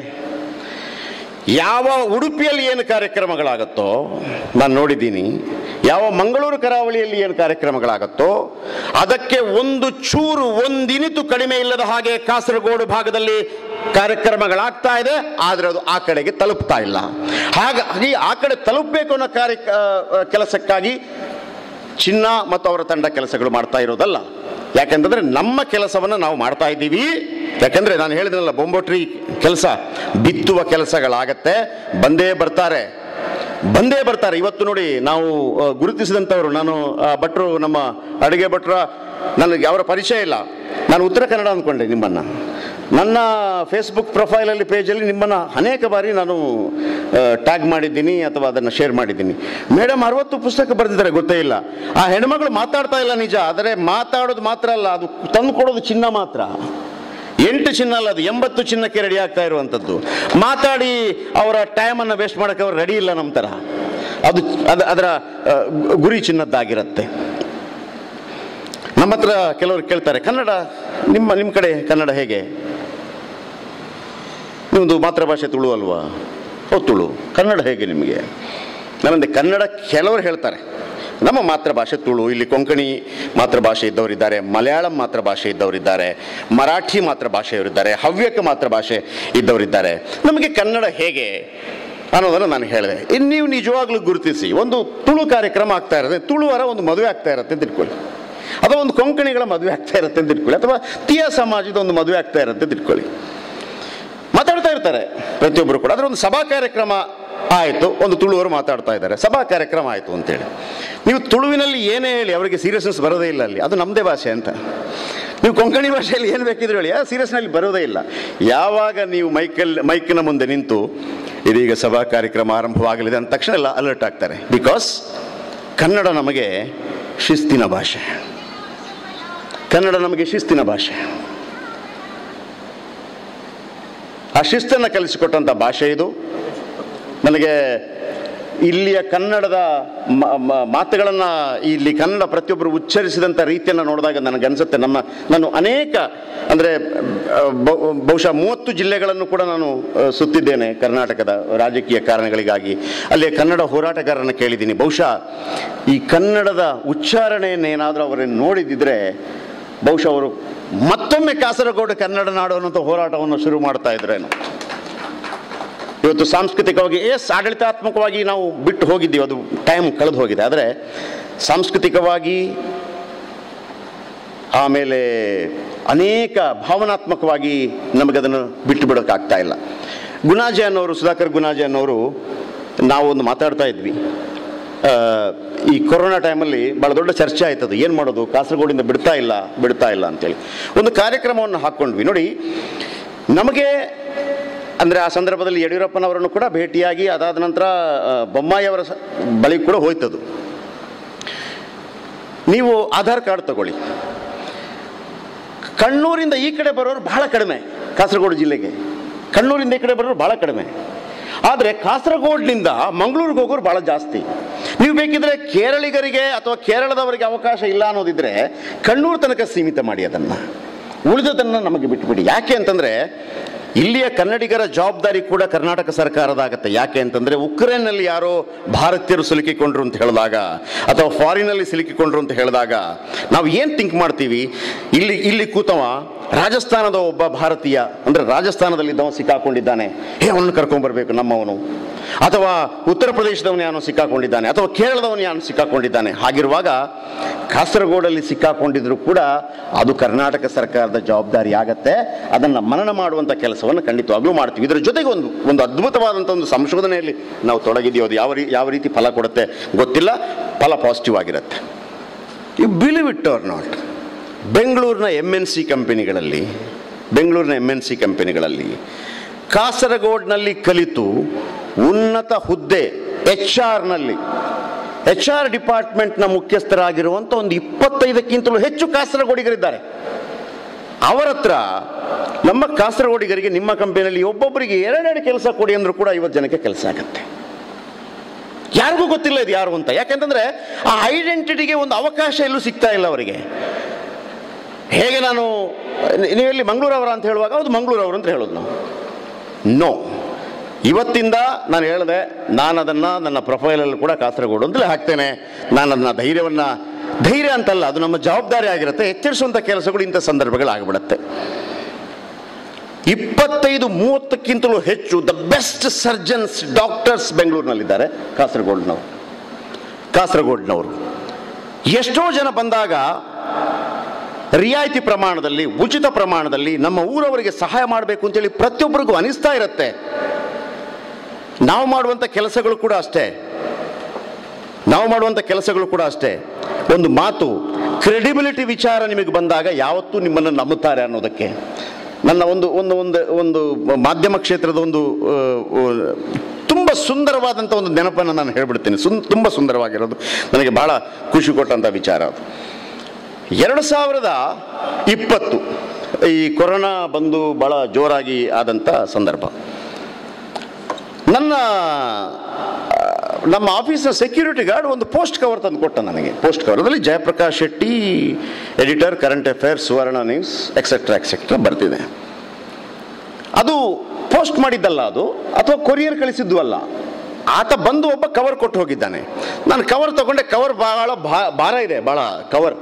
Speaker 1: ಯಾವ ಉಡುಪಿಯಲ್ಲಿ ಏನು ಕಾರ್ಯಕ್ರಮಗಳಾಗುತ್ತೋ ನಾನು ನೋಡಿದ್ದೀನಿ ಯಾವ ಮಂಗಳೂರು ಕರಾವಳಿಯಲ್ಲಿ ಏನು ಕಾರ್ಯಕ್ರಮಗಳಾಗುತ್ತೋ ಅದಕ್ಕೆ ಒಂದು ಚೂರು ಒಂದಿನಿತು ಕಡಿಮೆ ಇಲ್ಲದ ಹಾಗೆ ಕಾಸರಗೋಡು ಭಾಗದಲ್ಲಿ ಕಾರ್ಯಕ್ರಮಗಳಾಗ್ತಾ ಇದೆ ಆದರೆ ಅದು ಆ ಕಡೆಗೆ ತಲುಪ್ತಾ ಇಲ್ಲ ಹಾಗಾಗಿ ಆ ಕಡೆ ತಲುಪಬೇಕು ಅನ್ನೋ ಕಾರ್ಯ ಆ, ಕೆಲಸಕ್ಕಾಗಿ ಚಿನ್ನ ಮತ್ತು ಅವರ ತಂಡ ಕೆಲಸಗಳು ಮಾಡ್ತಾ ಇರೋದಲ್ಲ ಯಾಕೆಂತಂದ್ರೆ ನಮ್ಮ ಕೆಲಸವನ್ನು ನಾವು ಮಾಡ್ತಾ ಇದ್ದೀವಿ ಯಾಕಂದ್ರೆ ನಾನು ಹೇಳಿದ್ನಲ್ಲ ಬೊಂಬೋಟ್ರಿ ಕೆಲಸ ಬಿತ್ತುವ ಕೆಲಸಗಳಾಗತ್ತೆ ಬಂದೇ ಬರ್ತಾರೆ ಬಂದೇ ಬರ್ತಾರೆ ಇವತ್ತು ನೋಡಿ ನಾವು ಆ, ಗುರುತಿಸಿದಂಥವ್ರು ನಾನು ಆ, ಭಟ್ರು ನಮ್ಮ ಅಡುಗೆ ಭಟ್ರ ನನಗೆ ಅವರ ಪರಿಚಯ ಇಲ್ಲ ನಾನು ಉತ್ತರ ಕನ್ನಡ ಅಂದ್ಕೊಂಡೆ ನಿಮ್ಮನ್ನು ನನ್ನ ಫೇಸ್ಬುಕ್ ಪ್ರೊಫೈಲಲ್ಲಿ ಪೇಜಲ್ಲಿ ನಿಮ್ಮನ್ನು ಅನೇಕ ಬಾರಿ ನಾನು ಟ್ಯಾಗ್ ಮಾಡಿದ್ದೀನಿ ಅಥವಾ ಅದನ್ನು ಶೇರ್ ಮಾಡಿದ್ದೀನಿ ಮೇಡಮ್ ಅರವತ್ತು ಪುಸ್ತಕ ಬರೆದಿದ್ದಾರೆ ಗೊತ್ತೇ ಇಲ್ಲ ಆ ಹೆಣ್ಮಗಳು ಮಾತಾಡ್ತಾ ಇಲ್ಲ ನಿಜ ಆದರೆ ಮಾತಾಡೋದು ಮಾತ್ರ ಅಲ್ಲ ಅದು ತಂದು ಕೊಡೋದು ಚಿನ್ನ ಮಾತ್ರ ಎಂಟು ಚಿನ್ನ ಅಲ್ಲ ಅದು ಎಂಬತ್ತು ಚಿನ್ನಕ್ಕೆ ರೆಡಿ ಆಗ್ತಾ ಇರುವಂಥದ್ದು ಮಾತಾಡಿ ಅವರ ಟೈಮನ್ನು ವೇಸ್ಟ್ ಮಾಡೋಕ್ಕೆ ಅವ್ರು ರೆಡಿ ಇಲ್ಲ ನಮ್ಮ ಥರ ಅದು ಅದು ಅದರ ಆ, ಗು- ಗುರಿ ಚಿನ್ನದ್ದಾಗಿರುತ್ತೆ ನಮ್ಮ ಹತ್ರ ಕೆಲವರು ಕೇಳ್ತಾರೆ ಕನ್ನಡ ನಿಮ್ಮ ನಿಮ್ಮ ಕಡೆ ಕನ್ನಡ ಹೇಗೆ ನಿಮ್ಮದು ಮಾತೃಭಾಷೆ ತುಳು ಅಲ್ವಾ ಹೌದು ತುಳು ಕನ್ನಡ ಹೇಗೆ ನಿಮಗೆ ನಮ್ಮಂದೆ ಕನ್ನಡ ಕೆಲವರು ಹೇಳ್ತಾರೆ ನಮ್ಮ ಮಾತೃಭಾಷೆ ತುಳು ಇಲ್ಲಿ ಕೊಂಕಣಿ ಮಾತೃಭಾಷೆ ಇದ್ದವರಿದ್ದಾರೆ ಮಲಯಾಳಂ ಮಾತೃಭಾಷೆ ಇದ್ದವರಿದ್ದಾರೆ ಮರಾಠಿ ಮಾತೃಭಾಷೆಯವರಿದ್ದಾರೆ ಹವ್ಯಕ ಮಾತೃಭಾಷೆ ಇದ್ದವರಿದ್ದಾರೆ ನಮಗೆ ಕನ್ನಡ ಹೇಗೆ ಅನ್ನೋದನ್ನು ನಾನು ಹೇಳಿದೆ ಇನ್ನು ನೀವು ನಿಜವಾಗ್ಲೂ ಗುರುತಿಸಿ ಒಂದು ತುಳು ಕಾರ್ಯಕ್ರಮ ಆಗ್ತಾ ಇರುತ್ತೆ ತುಳುವರ ಒಂದು ಮದುವೆ ಆಗ್ತಾ ಇರುತ್ತೆ ಅಂತ ಇಟ್ಕೊಳ್ಳಿ ಅಥವಾ ಒಂದು ಕೊಂಕಣಿಗಳ ಮದುವೆ ಆಗ್ತಾ ಇರುತ್ತೆ ಅಂತ ಇಟ್ಕೊಳ್ಳಿ ಅಥವಾ ತೀಯ ಸಮಾಜದ ಒಂದು ಮದುವೆ ಆಗ್ತಾ ಇರುತ್ತೆ ಅಂತ ಇಟ್ಕೊಳ್ಳಿ ಮಾತಾಡ್ತಾ ಇರ್ತಾರೆ ಪ್ರತಿಯೊಬ್ಬರು ಕೂಡ ಅದರ ಒಂದು ಸಭಾ ಕಾರ್ಯಕ್ರಮ ಆಯಿತು ಒಂದು ತುಳುವರು ಮಾತಾಡ್ತಾ ಇದ್ದಾರೆ ಸಭಾ ಕಾರ್ಯಕ್ರಮ ಆಯಿತು ಅಂತೇಳಿ ನೀವು ತುಳುವಿನಲ್ಲಿ ಏನೇ ಹೇಳಿ ಅವರಿಗೆ ಸೀರಿಯಸ್ನೆಸ್ ಬರೋದೇ ಇಲ್ಲ ಅಲ್ಲಿ ಅದು ನಮ್ಮದೇ ಭಾಷೆ ಅಂತ ನೀವು ಕೊಂಕಣಿ ಭಾಷೆಯಲ್ಲಿ ಏನು ಬೇಕಿದ್ರು ಹೇಳಿ ಆ ಸೀರಿಯಸ್ನಲ್ಲಿ ಬರೋದೇ ಇಲ್ಲ ಯಾವಾಗ ನೀವು ಮೈಕಲ್ ಮೈಕಿನ ಮುಂದೆ ನಿಂತು ಇದೀಗ ಸಭಾ ಕಾರ್ಯಕ್ರಮ ಆರಂಭವಾಗಲಿದೆ ಅಂದ ತಕ್ಷಣ ಎಲ್ಲ ಅಲರ್ಟ್ ಆಗ್ತಾರೆ ಬಿಕಾಸ್ ಕನ್ನಡ ನಮಗೆ ಶಿಸ್ತಿನ ಭಾಷೆ ಕನ್ನಡ ನಮಗೆ ಶಿಸ್ತಿನ ಭಾಷೆ ಆ ಶಿಸ್ತನ್ನು ಕಲಿಸಿಕೊಟ್ಟಂಥ ಭಾಷೆ ಇದು ನನಗೆ ಇಲ್ಲಿಯ ಕನ್ನಡದ ಮ- ಮ- ಮಾತುಗಳನ್ನು ಇಲ್ಲಿ ಕನ್ನಡ ಪ್ರತಿಯೊಬ್ಬರು ಉಚ್ಚರಿಸಿದಂಥ ರೀತಿಯನ್ನು ನೋಡಿದಾಗ ನನಗನ್ಸುತ್ತೆ ನಮ್ಮ ನಾನು ಅನೇಕ ಅಂದರೆ ಬಹುಶಃ ಮೂವತ್ತು ಜಿಲ್ಲೆಗಳನ್ನು ಕೂಡ ನಾನು ಆ, ಸುತ್ತಿದ್ದೇನೆ ಕರ್ನಾಟಕದ ರಾಜಕೀಯ ಕಾರಣಗಳಿಗಾಗಿ ಅಲ್ಲಿ ಕನ್ನಡ ಹೋರಾಟಗಾರರನ್ನು ಕೇಳಿದ್ದೀನಿ ಬಹುಶಃ ಈ ಕನ್ನಡದ ಉಚ್ಚಾರಣೆಯನ್ನು ಏನಾದರೂ ಅವರನ್ನು ನೋಡಿದಿದ್ರೆ ಬಹುಶಃ ಅವರು ಮತ್ತೊಮ್ಮೆ ಕಾಸರಗೋಡು ಕನ್ನಡ ನಾಡು ಅನ್ನೋಂಥ ಹೋರಾಟವನ್ನು ಶುರು ಮಾಡ್ತಾ ಇದ್ರೇನು ಇವತ್ತು ಸಾಂಸ್ಕೃತಿಕವಾಗಿ ಎಸ್ ಆಡಳಿತಾತ್ಮಕವಾಗಿ ನಾವು ಬಿಟ್ಟು ಹೋಗಿದ್ದೀವಿ ಅದು ಟೈಮ್ ಕಳೆದು ಹೋಗಿದೆ ಆದರೆ ಸಾಂಸ್ಕೃತಿಕವಾಗಿ ಆಮೇಲೆ ಅನೇಕ ಭಾವನಾತ್ಮಕವಾಗಿ ನಮಗದನ್ನು ಬಿಟ್ಟು ಬಿಡೋಕ್ಕಾಗ್ತಾ ಇಲ್ಲ ಗುಣಾಜೆ ಅನ್ನೋರು ಸುಧಾಕರ್ ಗುಣಾಜೆ ಅನ್ನೋರು ನಾವು ಒಂದು ಮಾತಾಡ್ತಾ ಇದ್ವಿ ಆ, ಈ ಕೊರೋನಾ ಟೈಮಲ್ಲಿ ಭಾಳ ದೊಡ್ಡ ಚರ್ಚೆ ಆಯ್ತದು ಏನು ಮಾಡೋದು ಕಾಸರಗೋಡಿಂದ ಬಿಡ್ತಾ ಇಲ್ಲ ಬಿಡ್ತಾ ಇಲ್ಲ ಅಂತೇಳಿ ಒಂದು ಕಾರ್ಯಕ್ರಮವನ್ನು ಹಾಕ್ಕೊಂಡ್ವಿ ನೋಡಿ ನಮಗೆ ಅಂದರೆ ಆ ಸಂದರ್ಭದಲ್ಲಿ ಯಡಿಯೂರಪ್ಪನವರನ್ನು ಕೂಡ ಭೇಟಿಯಾಗಿ ಅದಾದ ನಂತರ ಆ, ಬೊಮ್ಮಾಯಿಯವರ ಸ- ಬಳಿ ಕೂಡ ಹೋಯ್ತದು ನೀವು ಆಧಾರ್ ಕಾರ್ಡ್ ತಗೊಳ್ಳಿ ಕಣ್ಣೂರಿಂದ ಈ ಕಡೆ ಬರೋರು ಬಹಳ ಕಡಿಮೆ ಕಾಸರಗೋಡು ಜಿಲ್ಲೆಗೆ ಕಣ್ಣೂರಿಂದ ಈ ಕಡೆ ಬರೋರು ಬಹಳ ಕಡಿಮೆ ಆದರೆ ಕಾಸರಗೋಡ್ನಿಂದ ಮಂಗಳೂರಿಗೆ ಹೋಗೋರು ಭಾಳ ಜಾಸ್ತಿ ನೀವು ಬೇಕಿದ್ರೆ ಕೇರಳಿಗರಿಗೆ ಅಥವಾ ಕೇರಳದವರಿಗೆ ಅವಕಾಶ ಇಲ್ಲ ಅನ್ನೋದಿದ್ರೆ ಕಣ್ಣೂರು ತನಕ ಸೀಮಿತ ಮಾಡಿ ಅದನ್ನು ಉಳಿದದನ್ನು ನಮಗೆ ಬಿಟ್ಟುಬಿಡಿ ಯಾಕೆ ಅಂತಂದರೆ ಇಲ್ಲಿಯ ಕನ್ನಡಿಗರ ಜವಾಬ್ದಾರಿ ಕೂಡ ಕರ್ನಾಟಕ ಸರ್ಕಾರದಾಗತ್ತೆ ಯಾಕೆ ಅಂತಂದರೆ ಉಕ್ರೇನ್ನಲ್ಲಿ ಯಾರೋ ಭಾರತೀಯರು ಸಿಲುಕಿಕೊಂಡ್ರು ಅಂತ ಹೇಳಿದಾಗ ಅಥವಾ ಫಾರಿನಲ್ಲಿ ಸಿಲುಕಿಕೊಂಡ್ರು ಅಂತ ಹೇಳಿದಾಗ ನಾವು ಏನು ಥಿಂಕ್ ಮಾಡ್ತೀವಿ ಇಲ್ಲಿ ಇಲ್ಲಿ ಕೂತವ ರಾಜಸ್ಥಾನದ ಒಬ್ಬ ಭಾರತೀಯ ಅಂದರೆ ರಾಜಸ್ಥಾನದಲ್ಲಿದ್ದವ ಸಿಕ್ಕಾಕೊಂಡಿದ್ದಾನೆ ಹೇ ಅವನನ್ನು ಕರ್ಕೊಂಡ್ಬರ್ಬೇಕು ನಮ್ಮವನು ಅಥವಾ ಉತ್ತರ ಪ್ರದೇಶದವನು ಯಾವನು ಸಿಕ್ಕಾಕೊಂಡಿದ್ದಾನೆ ಅಥವಾ ಕೇರಳದವನು ಯಾವನು ಸಿಕ್ಕಾಕೊಂಡಿದ್ದಾನೆ ಹಾಗಿರುವಾಗ ಕಾಸರಗೋಡಲ್ಲಿ ಸಿಕ್ಕಾಕೊಂಡಿದ್ರು ಕೂಡ ಅದು ಕರ್ನಾಟಕ ಸರ್ಕಾರದ ಜವಾಬ್ದಾರಿ ಆಗತ್ತೆ ಅದನ್ನು ಮನನ ಮಾಡುವಂಥ ಕೆಲಸವನ್ನು ಖಂಡಿತವಾಗ್ಲೂ ಮಾಡ್ತೀವಿ ಇದರ ಜೊತೆಗೆ ಒಂದು ಒಂದು ಅದ್ಭುತವಾದಂಥ ಒಂದು ಸಂಶೋಧನೆಯಲ್ಲಿ ನಾವು ತೊಡಗಿದ್ದೀವಿ ಅದು ಯಾವ ರೀ ಯಾವ ರೀತಿ ಫಲ ಕೊಡುತ್ತೆ ಗೊತ್ತಿಲ್ಲ ಫಲ ಪಾಸಿಟಿವ್ ಆಗಿರುತ್ತೆ you believe it or not ಬೆಂಗಳೂರಿನ ಎಮ್ ಎನ್ ಸಿ ಕಂಪನಿಗಳಲ್ಲಿ ಬೆಂಗಳೂರಿನ ಎಮ್ ಎನ್ ಸಿ ಕಂಪನಿಗಳಲ್ಲಿ ಕಾಸರಗೋಡ್ನಲ್ಲಿ ಕಲಿತು ಉನ್ನತ ಹುದ್ದೆ ಎಚ್ ಆರ್ನಲ್ಲಿ ಎಚ್ ಆರ್ ಡಿಪಾರ್ಟ್ಮೆಂಟ್ನ ಮುಖ್ಯಸ್ಥರಾಗಿರುವಂಥ ಒಂದು ಇಪ್ಪತ್ತೈದಕ್ಕಿಂತಲೂ ಹೆಚ್ಚು ಕಾಸರಗೋಡಿಗರಿದ್ದಾರೆ ಅವರ ಹತ್ರ ನಮ್ಮ ಕಾಸರಗೋಡಿಗರಿಗೆ ನಿಮ್ಮ ಕಂಪನಿಯಲ್ಲಿ ಒಬ್ಬೊಬ್ಬರಿಗೆ ಎರಡೆರಡು ಕೆಲಸ ಕೊಡಿ ಅಂದರೂ ಕೂಡ ಐವತ್ತು ಜನಕ್ಕೆ ಕೆಲಸ ಆಗುತ್ತೆ ಯಾರಿಗೂ ಗೊತ್ತಿಲ್ಲ ಇದು ಯಾರು ಅಂತ ಯಾಕೆಂತಂದ್ರೆ ಆ ಐಡೆಂಟಿಟಿಗೆ ಒಂದು ಅವಕಾಶ ಎಲ್ಲೂ ಸಿಗ್ತಾ ಇಲ್ಲ ಅವರಿಗೆ ಹೇಗೆ ನಾನು ನೀವೆಲ್ಲಿ ಮಂಗಳೂರವರ ಅಂತ ಹೇಳುವಾಗ ಹೌದು ಮಂಗಳೂರವರು ಅಂತ ಹೇಳೋದು ನಾವು ನೋ ಇವತ್ತಿಂದ ನಾನು ಹೇಳಿದೆ ನಾನು ಅದನ್ನು ನನ್ನ ಪ್ರೊಫೈಲಲ್ಲಿ ಕೂಡ ಕಾಸರಗೋಡು ಅಂತಲೇ ಹಾಕ್ತೇನೆ ನಾನು ಅದನ್ನ ಧೈರ್ಯವನ್ನು ಧೈರ್ಯ ಅಂತಲ್ಲ ಅದು ನಮ್ಮ ಜವಾಬ್ದಾರಿ ಆಗಿರುತ್ತೆ ಎಚ್ಚರಿಸುವಂಥ ಕೆಲಸಗಳು ಇಂಥ ಸಂದರ್ಭಗಳಾಗ್ಬಿಡುತ್ತೆ ಇಪ್ಪತ್ತೈದು ಮೂವತ್ತಕ್ಕಿಂತಲೂ ಹೆಚ್ಚು ದ ಬೆಸ್ಟ್ ಸರ್ಜನ್ಸ್ ಡಾಕ್ಟರ್ಸ್ ಬೆಂಗಳೂರಿನಲ್ಲಿದ್ದಾರೆ ಕಾಸರಗೋಡ್ನವರು ಕಾಸರಗೋಡ್ನವರು ಎಷ್ಟೋ ಜನ ಬಂದಾಗ ರಿಯಾಯಿತಿ ಪ್ರಮಾಣದಲ್ಲಿ ಉಚಿತ ಪ್ರಮಾಣದಲ್ಲಿ ನಮ್ಮ ಊರವರಿಗೆ ಸಹಾಯ ಮಾಡಬೇಕು ಅಂತೇಳಿ ಪ್ರತಿಯೊಬ್ಬರಿಗೂ ಅನಿಸ್ತಾ ಇರುತ್ತೆ ನಾವು ಮಾಡುವಂಥ ಕೆಲಸಗಳು ಕೂಡ ಅಷ್ಟೇ ನಾವು ಮಾಡುವಂಥ ಕೆಲಸಗಳು ಕೂಡ ಅಷ್ಟೇ ಒಂದು ಮಾತು ಕ್ರೆಡಿಬಿಲಿಟಿ ವಿಚಾರ ನಿಮಗೆ ಬಂದಾಗ ಯಾವತ್ತೂ ನಿಮ್ಮನ್ನು ನಂಬುತ್ತಾರೆ ಅನ್ನೋದಕ್ಕೆ ನನ್ನ ಒಂದು ಒಂದು ಒಂದು ಒಂದು ಮಾಧ್ಯಮ ಕ್ಷೇತ್ರದ ಒಂದು ಆ, ಆ, ತುಂಬ ಸುಂದರವಾದಂಥ ಒಂದು ನೆನಪನ್ನು ನಾನು ಹೇಳ್ಬಿಡ್ತೀನಿ ಸುನ್ ತುಂಬ ಸುಂದರವಾಗಿರೋದು ನನಗೆ ಭಾಳ ಖುಷಿ ಕೊಟ್ಟಂಥ ವಿಚಾರ ಅದು ಎರಡು ಸಾವಿರದ ಇಪ್ಪತ್ತು ಈ ಕೊರೋನಾ ಬಂದು ಭಾಳ ಜೋರಾಗಿ ಆದಂಥ ಸಂದರ್ಭ ನನ್ನ ಆ, ನಮ್ಮ ಆಫೀಸ್ನ ಸೆಕ್ಯೂರಿಟಿ ಗಾರ್ಡ್ ಒಂದು ಪೋಸ್ಟ್ ಕವರ್ ತಂದು ಕೊಟ್ಟ ನನಗೆ ಪೋಸ್ಟ್ ಕವರ್ ಅದರಲ್ಲಿ Jayaprakash Shetty editor current affairs Suvarna news etcetera etcetera ಬರ್ತಿದೆ ಅದು ಪೋಸ್ಟ್ ಮಾಡಿದ್ದಲ್ಲ ಅದು ಅಥವಾ ಕೊರಿಯರ್ ಕಳಿಸಿದ್ದು ಅಲ್ಲ ಆತ ಬಂದು ಒಬ್ಬ ಕವರ್ ಕೊಟ್ಟು ಹೋಗಿದ್ದಾನೆ ನಾನು ಕವರ್ ತಗೊಂಡೆ ಕವರ್ ಭಾಳ ಭಾ- ಭಾರ ಇದೆ ಭಾಳ ಕವರ್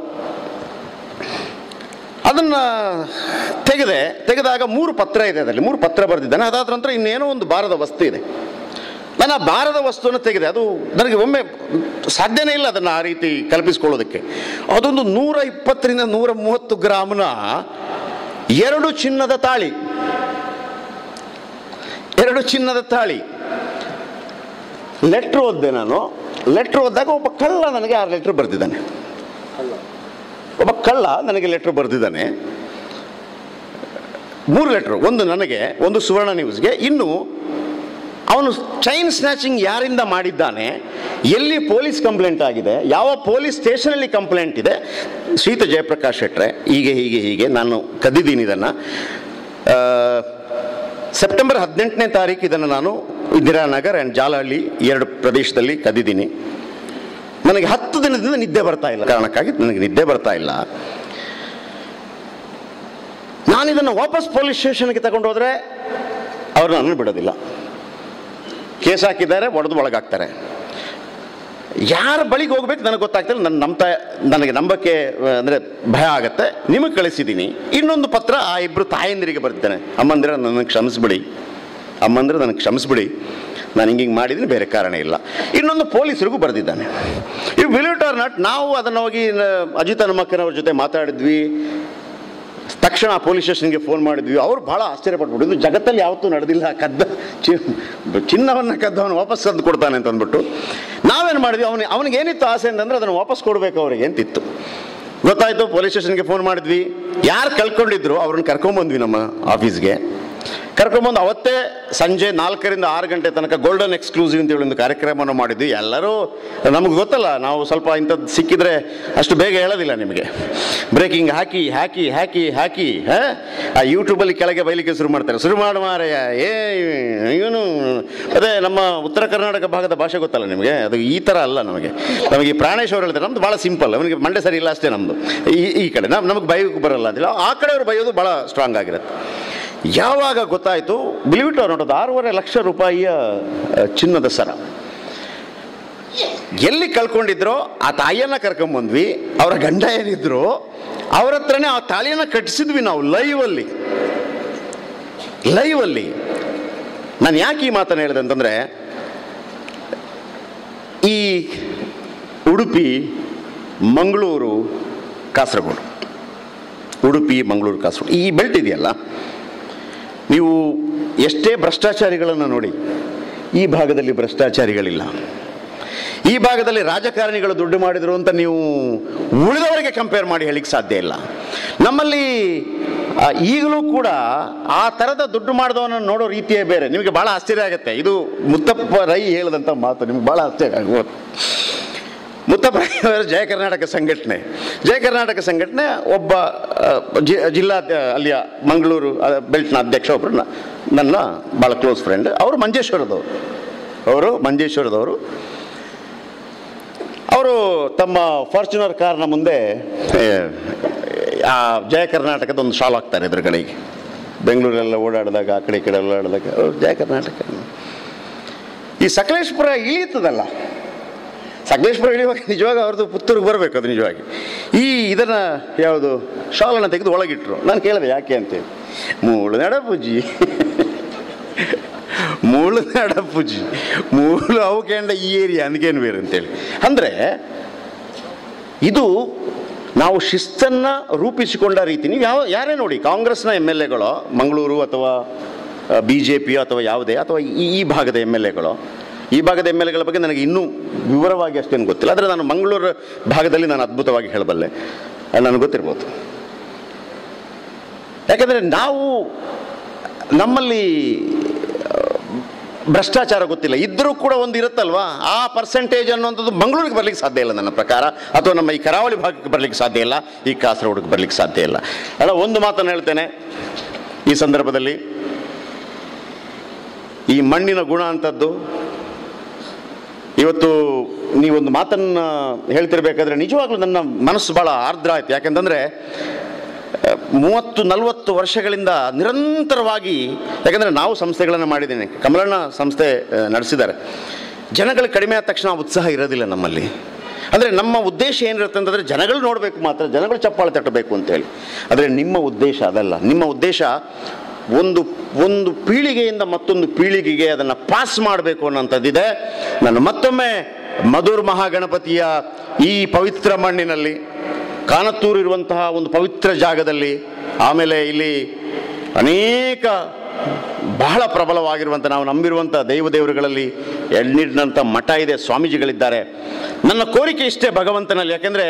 Speaker 1: ಅದನ್ನ ತೆಗೆದೆ ತೆಗೆದಾಗ ಮೂರು ಪತ್ರ ಇದೆ ಅದರಲ್ಲಿ ಮೂರು ಪತ್ರ ಬರೆದಿದ್ದಾನೆ ಅದಾದ ನಂತರ ಇನ್ನೇನೋ ಒಂದು ಭಾರದ ವಸ್ತು ಇದೆ ನಾನು ಆ ಭಾರದ ವಸ್ತುವನ್ನು ತೆಗೆದೆ ಅದು ನನಗೆ ಒಮ್ಮೆ ಸಾಧ್ಯನೇ ಇಲ್ಲ ಅದನ್ನು ಆ ರೀತಿ ಕಲ್ಪಿಸ್ಕೊಳ್ಳೋದಕ್ಕೆ ಅದೊಂದು ನೂರ ಇಪ್ಪತ್ತರಿಂದ ನೂರ ಮೂವತ್ತು ಗ್ರಾಮ್ನ ಎರಡು ಚಿನ್ನದ ತಾಳಿ ಎರಡು ಚಿನ್ನದ ತಾಳಿ ಲೆಟ್ರ್ ಓದಿದೆ ನಾನು ಲೆಟ್ರ್ ಓದಿದಾಗ ಒಬ್ಬ ಕಳ್ಳ ನನಗೆ ಆ ಲೆಟ್ರ್ ಬರೆದಿದ್ದಾನೆ ಒಬ್ಬ ಕಳ್ಳ ನನಗೆ ಲೆಟ್ರ್ ಬರೆದಿದ್ದಾನೆ ಮೂರು ಲೆಟ್ರು ಒಂದು ನನಗೆ ಒಂದು ಸುವರ್ಣ ನ್ಯೂಸ್ಗೆ ಇನ್ನು ಅವನು ಚೈನ್ ಸ್ನ್ಯಾಚಿಂಗ್ ಯಾರಿಂದ ಮಾಡಿದ್ದಾನೆ ಎಲ್ಲಿ ಪೊಲೀಸ್ ಕಂಪ್ಲೇಂಟ್ ಆಗಿದೆ ಯಾವ ಪೊಲೀಸ್ ಸ್ಟೇಷನಲ್ಲಿ ಕಂಪ್ಲೇಂಟ್ ಇದೆ ಶ್ರೀತ ಜಯಪ್ರಕಾಶ್ ಶೆಟ್ರೆ ಹೀಗೆ ಹೀಗೆ ಹೀಗೆ ನಾನು ಕದ್ದಿದ್ದೀನಿ ಇದನ್ನು ಸೆಪ್ಟೆಂಬರ್ ಹದಿನೆಂಟನೇ ತಾರೀಕು ಇದನ್ನು ನಾನು ಇಂದಿರಾನಗರ್ ಆ್ಯಂಡ್ ಜಾಲಹಳ್ಳಿ ಎರಡು ಪ್ರದೇಶದಲ್ಲಿ ಕದ್ದಿದ್ದೀನಿ ನನಗೆ ಹತ್ತು ದಿನದಿಂದ ನಿದ್ದೆ ಬರ್ತಾ ಇಲ್ಲ ಕಾರಣಕ್ಕಾಗಿ ನನಗೆ ನಿದ್ದೆ ಬರ್ತಾ ಇಲ್ಲ ನಾನು ಇದನ್ನು ವಾಪಸ್ ಪೊಲೀಸ್ ಸ್ಟೇಷನ್ಗೆ ತಗೊಂಡು ಹೋದರೆ ಅವರು ನನ್ನನ್ನು ಬಿಡೋದಿಲ್ಲ ಕೇಸ್ ಹಾಕಿದ್ದಾರೆ ಒಡೆದು ಒಳಗಾಗ್ತಾರೆ ಯಾರ ಬಳಿಗೆ ಹೋಗ್ಬೇಕು ನನಗೆ ಗೊತ್ತಾಗ್ತಿಲ್ಲ ನನ್ನ ನಂಬ್ತಾ ನನಗೆ ನಂಬಕ್ಕೆ ಅಂದರೆ ಭಯ ಆಗತ್ತೆ ನಿಮಗೆ ಕಳಿಸಿದ್ದೀನಿ ಇನ್ನೊಂದು ಪತ್ರ ಆ ಇಬ್ಬರು ತಾಯಂದಿರಿಗೆ ಬರ್ತಾನೆ ಅಮ್ಮಂದಿರ ನನಗೆ ಕ್ಷಮಿಸ್ಬಿಡಿ ಅಮ್ಮಂದ್ರೆ ನನಗೆ ಕ್ಷಮಿಸ್ಬಿಡಿ ನಾನು ಹಿಂಗೆ ಹಿಂಗೆ ಮಾಡಿದ್ದೀನಿ ಬೇರೆ ಕಾರಣ ಇಲ್ಲ ಇನ್ನೊಂದು ಪೊಲೀಸರಿಗೂ ಬರೆದಿದ್ದಾನೆ ಈ ಬಿಲಿವ್ ಆರ್ ನಾಟ್ ನಾವು ಅದನ್ನು ಹೋಗಿ ನ- ಅಜಿತ್ ಹನುಮಕ್ಕನವ್ರ ಜೊತೆ ಮಾತಾಡಿದ್ವಿ ತಕ್ಷಣ ಪೊಲೀಸ್ ಸ್ಟೇಷನ್ಗೆ ಫೋನ್ ಮಾಡಿದ್ವಿ ಅವ್ರು ಭಾಳ ಆಶ್ಚರ್ಯಪಟ್ಬಿಟ್ಟು ಇದು ಜಗತ್ತಲ್ಲಿ ಯಾವತ್ತೂ ನಡೆದಿಲ್ಲ ಕದ್ದ ಚಿ ಚಿನ್ನವನ್ನು ಕದ್ದವನು ವಾಪಸ್ ತಂದು ಕೊಡ್ತಾನೆ ಅಂತ ಅಂದ್ಬಿಟ್ಟು ನಾವೇನು ಮಾಡಿದ್ವಿ ಅವನಿಗೆ ಅವನಿಗೆ ಏನಿತ್ತು ಆಸೆ ಅಂತಂದ್ರೆ ಅದನ್ನು ವಾಪಸ್ ಕೊಡಬೇಕು ಅವ್ರಿಗೆ ಅಂತಿತ್ತು ಗೊತ್ತಾಯ್ತು ಪೊಲೀಸ್ ಸ್ಟೇಷನ್ಗೆ ಫೋನ್ ಮಾಡಿದ್ವಿ ಯಾರು ಕಳ್ಕೊಂಡಿದ್ರು ಅವ್ರನ್ನ ಕರ್ಕೊಂಬಂದ್ವಿ ನಮ್ಮ ಆಫೀಸ್ಗೆ ಕರ್ಕೊಂಬಂದು ಅವತ್ತೇ ಸಂಜೆ ನಾಲ್ಕರಿಂದ ಆರು ಗಂಟೆ ತನಕ ಗೋಲ್ಡನ್ ಎಕ್ಸ್ಕ್ಲೂಸಿವ್ ಅಂತೇಳಿ ಒಂದು ಕಾರ್ಯಕ್ರಮವನ್ನು ಮಾಡಿದ್ವಿ ಎಲ್ಲರೂ ನಮಗೆ ಗೊತ್ತಲ್ಲ ನಾವು ಸ್ವಲ್ಪ ಇಂಥದ್ದು ಸಿಕ್ಕಿದ್ರೆ ಅಷ್ಟು ಬೇಗ ಹೇಳೋದಿಲ್ಲ ನಿಮಗೆ ಬ್ರೇಕಿಂಗ್ ಹಾಕಿ ಹಾಕಿ ಹಾಕಿ ಹಾಕಿ ಹಾ? ಆ ಯೂಟ್ಯೂಬಲ್ಲಿ ಕೆಳಗೆ ಬೈಲಿಕ್ಕೆ ಶುರು ಮಾಡ್ತಾರೆ ಶುರು ಮಾಡು ಮಾರಯ್ಯ ಏ ಇವನು ಅದೇ ನಮ್ಮ ಉತ್ತರ ಕರ್ನಾಟಕ ಭಾಗದ ಭಾಷೆ ಗೊತ್ತಲ್ಲ ನಿಮಗೆ ಅದು ಈ ಥರ ಅಲ್ಲ ನಮಗೆ ನಮಗೆ ಈ ಪ್ರಾಣೇಶ್ ಅವ್ರು ಹೇಳ್ತಾರೆ ನಮ್ದು ಭಾಳ ಸಿಂಪಲ್ ಅವನಿಗೆ ಮಂಡೆ ಸರಿ ಇಲ್ಲ ಅಷ್ಟೇ ನಮ್ಮದು ಈ ಈ ಕಡೆ ನಮ್ ನಮಗೆ ಬೈಯೋಕ್ಕೆ ಬರಲ್ಲ ಅಂತಿಲ್ಲ ಆ ಕಡೆಯವ್ರು ಬೈಯೋದು ಭಾಳ ಸ್ಟ್ರಾಂಗ್ ಆಗಿರುತ್ತೆ ಯಾವಾಗ ಗೊತ್ತಾಯಿತು ಬಿಲಿವಿಟ್ ಅವ್ರು ನೋಡೋದು ಆರೂವರೆ ಲಕ್ಷ ರೂಪಾಯಿಯ ಆ, ಚಿನ್ನದ ಸರ ಎಲ್ಲಿ ಕಳ್ಕೊಂಡಿದ್ರೋ ಆ ತಾಯಿಯನ್ನ ಕರ್ಕೊಂಬಂದ್ವಿ ಅವರ ಗಂಡ ಏನಿದ್ರು ಅವ್ರ ಹತ್ರನೇ ಆ ತಾಳಿಯನ್ನ ಕಟ್ಟಿಸಿದ್ವಿ ನಾವು ಲೈವಲ್ಲಿ ಲೈವಲ್ಲಿ ನಾನು ಯಾಕೆ ಈ ಮಾತನ್ನು ಹೇಳಿದೆ ಅಂತಂದರೆ ಈ ಉಡುಪಿ ಮಂಗಳೂರು ಕಾಸರಗೋಡು ಉಡುಪಿ ಮಂಗಳೂರು ಕಾಸರಗೋಡು ಈ ಬೆಲ್ಟ್ ಇದೆಯಲ್ಲ ನೀವು ಎಷ್ಟೇ ಭ್ರಷ್ಟಾಚಾರಿಗಳನ್ನು ನೋಡಿ ಈ ಭಾಗದಲ್ಲಿ ಭ್ರಷ್ಟಾಚಾರಿಗಳಿಲ್ಲ ಈ ಭಾಗದಲ್ಲಿ ರಾಜಕಾರಣಿಗಳು ದುಡ್ಡು ಮಾಡಿದ್ರು ಅಂತ ನೀವು ಉಳಿದವರಿಗೆ ಕಂಪೇರ್ ಮಾಡಿ ಹೇಳಿಕ್ಕೆ ಸಾಧ್ಯ ಇಲ್ಲ ನಮ್ಮಲ್ಲಿ ಆ, ಈಗಲೂ ಕೂಡ ಆ ಥರದ ದುಡ್ಡು ಮಾಡಿದವನನ್ನು ನೋಡೋ ರೀತಿಯೇ ಬೇರೆ ನಿಮಗೆ ಭಾಳ ಆಶ್ಚರ್ಯ ಆಗುತ್ತೆ ಇದು ಮುತ್ತಪ್ಪ ರೈ ಹೇಳಿದಂಥ ಮಾತು ನಿಮ್ಗೆ ಭಾಳ ಆಶ್ಚರ್ಯ ಆಗ್ಬೋದು ಮುತ್ತಪ್ಪ ರೈ ಅವರ ಜಯ ಕರ್ನಾಟಕ ಸಂಘಟನೆ ಜಯ ಕರ್ನಾಟಕ ಸಂಘಟನೆ ಒಬ್ಬ ಆ, ಜಿ- ಜಿಲ್ಲಾ ಅಧ್ಯ- ಅಲ್ಲಿಯ ಮಂಗಳೂರು ಆ, ಬೆಲ್ಟ್ನ ಅಧ್ಯಕ್ಷ ಒಬ್ಬರು ನ- ನನ್ನ ಭಾಳ ಕ್ಲೋಸ್ ಫ್ರೆಂಡ್ ಅವರು ಮಂಜೇಶ್ವರದವರು ಅವರು ಮಂಜೇಶ್ವರದವರು ಅವರು ತಮ್ಮ ಫಾರ್ಚುನರ್ ಕಾರ್ನ ಮುಂದೆ ಏ, ಆ ಜಯ ಕರ್ನಾಟಕದ ಒಂದು ಶಾಲ್ ಹಾಕ್ತಾರೆ ಎದುರುಗಳಿಗೆ ಬೆಂಗಳೂರೆಲ್ಲ ಓಡಾಡಿದಾಗ ಆ ಕಡೆ ಈ ಕಡೆ ಓಡಾಡಿದಾಗ ಅವ್ರು ಜಯ ಕರ್ನಾಟಕ ಈ ಸಕಲೇಶ್ಪುರ ಇಳಿಯುತ್ತದಲ್ಲ ಸಕಲೇಶ್ಪುರ ಇಳಿಯುವಾಗ ನಿಜವಾಗ ಅವ್ರದ್ದು ಪುತ್ತೂರಿಗೆ ಬರಬೇಕು ಅದು ನಿಜವಾಗಿ ಈ ಇದನ್ನು ಯಾವುದು ಶಾಲನ್ನು ತೆಗೆದು ಒಳಗಿಟ್ರು ನಾನು ಕೇಳಿದೆ ಯಾಕೆ ಅಂತೇಳಿ ಮೂಳು ನಡ ಪೂಜಿ ಮೂಳು ನಡ ಪೂಜಿ ಮೂಳು ಅವು ಕೇಂದ್ರ ಈ ಏರಿಯಾ ಅಂದ್ಕೇನು ಬೇರೆ ಅಂತೇಳಿ ಅಂದರೆ ಇದು ನಾವು ಶಿಸ್ತನ್ನು ರೂಪಿಸಿಕೊಂಡ ರೀತಿ ನೀವು ಯಾವ ಯಾರೇ ನೋಡಿ ಕಾಂಗ್ರೆಸ್ನ ಎಮ್ ಎಲ್ ಎಗಳು ಮಂಗಳೂರು ಅಥವಾ ಬಿ ಜೆ ಪಿ ಅಥವಾ ಯಾವುದೇ ಅಥವಾ ಈ ಈ ಭಾಗದ ಎಮ್ ಎಲ್ ಎಗಳು ಈ ಭಾಗದ ಎಮ್ ಎಲ್ ಎಗಳ ಬಗ್ಗೆ ನನಗೆ ಇನ್ನೂ ವಿವರವಾಗಿ ಅಷ್ಟೇನು ಗೊತ್ತಿಲ್ಲ ಆದರೆ ನಾನು ಮಂಗಳೂರು ಭಾಗದಲ್ಲಿ ನಾನು ಅದ್ಭುತವಾಗಿ ಹೇಳಬಲ್ಲೆ ಅದು ನನಗೆ ಗೊತ್ತಿರ್ಬೋದು ಯಾಕಂದರೆ ನಾವು ನಮ್ಮಲ್ಲಿ ಭ್ರಷ್ಟಾಚಾರ ಗೊತ್ತಿಲ್ಲ ಇದ್ದರೂ ಕೂಡ ಒಂದು ಇರುತ್ತಲ್ವಾ ಆ ಪರ್ಸೆಂಟೇಜ್ ಅನ್ನುವಂಥದ್ದು ಮಂಗಳೂರಿಗೆ ಬರ್ಲಿಕ್ಕೆ ಸಾಧ್ಯ ಇಲ್ಲ ನನ್ನ ಪ್ರಕಾರ ಅಥವಾ ನಮ್ಮ ಈ ಕರಾವಳಿ ಭಾಗಕ್ಕೆ ಬರ್ಲಿಕ್ಕೆ ಸಾಧ್ಯ ಇಲ್ಲ ಈ ಕಾಸರಗೋಡಿಗೆ ಬರ್ಲಿಕ್ಕೆ ಸಾಧ್ಯ ಇಲ್ಲ ಅಲ್ಲ ಒಂದು ಮಾತನ್ನು ಹೇಳ್ತೇನೆ ಈ ಸಂದರ್ಭದಲ್ಲಿ ಈ ಮಣ್ಣಿನ ಗುಣ ಅಂಥದ್ದು ಇವತ್ತು ನೀವೊಂದು ಮಾತನ್ನು ಹೇಳ್ತಿರ್ಬೇಕಾದ್ರೆ ನಿಜವಾಗ್ಲೂ ನನ್ನ ಮನಸ್ಸು ಭಾಳ ಆರ್ದ್ರ ಆಯ್ತು ಯಾಕೆಂತಂದರೆ ಮೂವತ್ತು ನಲವತ್ತು ವರ್ಷಗಳಿಂದ ನಿರಂತರವಾಗಿ ಯಾಕಂದರೆ ನಾವು ಸಂಸ್ಥೆಗಳನ್ನು ಮಾಡಿದ್ದೇನೆ ಕಮಲಣ್ಣ ಸಂಸ್ಥೆ ಆ, ನಡೆಸಿದ್ದಾರೆ ಜನಗಳು ಕಡಿಮೆ ಆದ ತಕ್ಷಣ ಆ ಉತ್ಸಾಹ ಇರೋದಿಲ್ಲ ನಮ್ಮಲ್ಲಿ ಅಂದರೆ ನಮ್ಮ ಉದ್ದೇಶ ಏನಿರುತ್ತೆ ಅಂತಂದರೆ ಜನಗಳು ನೋಡಬೇಕು ಮಾತ್ರ ಜನಗಳು ಚಪ್ಪಾಳೆ ತಟ್ಟಬೇಕು ಅಂತೇಳಿ ಆದರೆ ನಿಮ್ಮ ಉದ್ದೇಶ ಅದಲ್ಲ ನಿಮ್ಮ ಉದ್ದೇಶ ಒಂದು ಒಂದು ಪೀಳಿಗೆಯಿಂದ ಮತ್ತೊಂದು ಪೀಳಿಗೆಗೆ ಅದನ್ನು ಪಾಸ್ ಮಾಡಬೇಕು ಅನ್ನೋಂಥದ್ದಿದೆ ನಾನು ಮತ್ತೊಮ್ಮೆ ಮಧುರ್ ಮಹಾಗಣಪತಿಯ ಈ ಪವಿತ್ರ ಮಣ್ಣಿನಲ್ಲಿ ಕಾನತ್ತೂರು ಇರುವಂತಹ ಒಂದು ಪವಿತ್ರ ಜಾಗದಲ್ಲಿ ಆಮೇಲೆ ಇಲ್ಲಿ ಅನೇಕ ಬಹಳ ಪ್ರಬಲವಾಗಿರುವಂಥ ನಾವು ನಂಬಿರುವಂಥ ದೈವ ದೇವರುಗಳಲ್ಲಿ ಎಳ್ನೀರಿನಂಥ ಮಠ ಇದೆ ಸ್ವಾಮೀಜಿಗಳಿದ್ದಾರೆ ನನ್ನ ಕೋರಿಕೆ ಇಷ್ಟೇ ಭಗವಂತನಲ್ಲಿ ಯಾಕೆಂದರೆ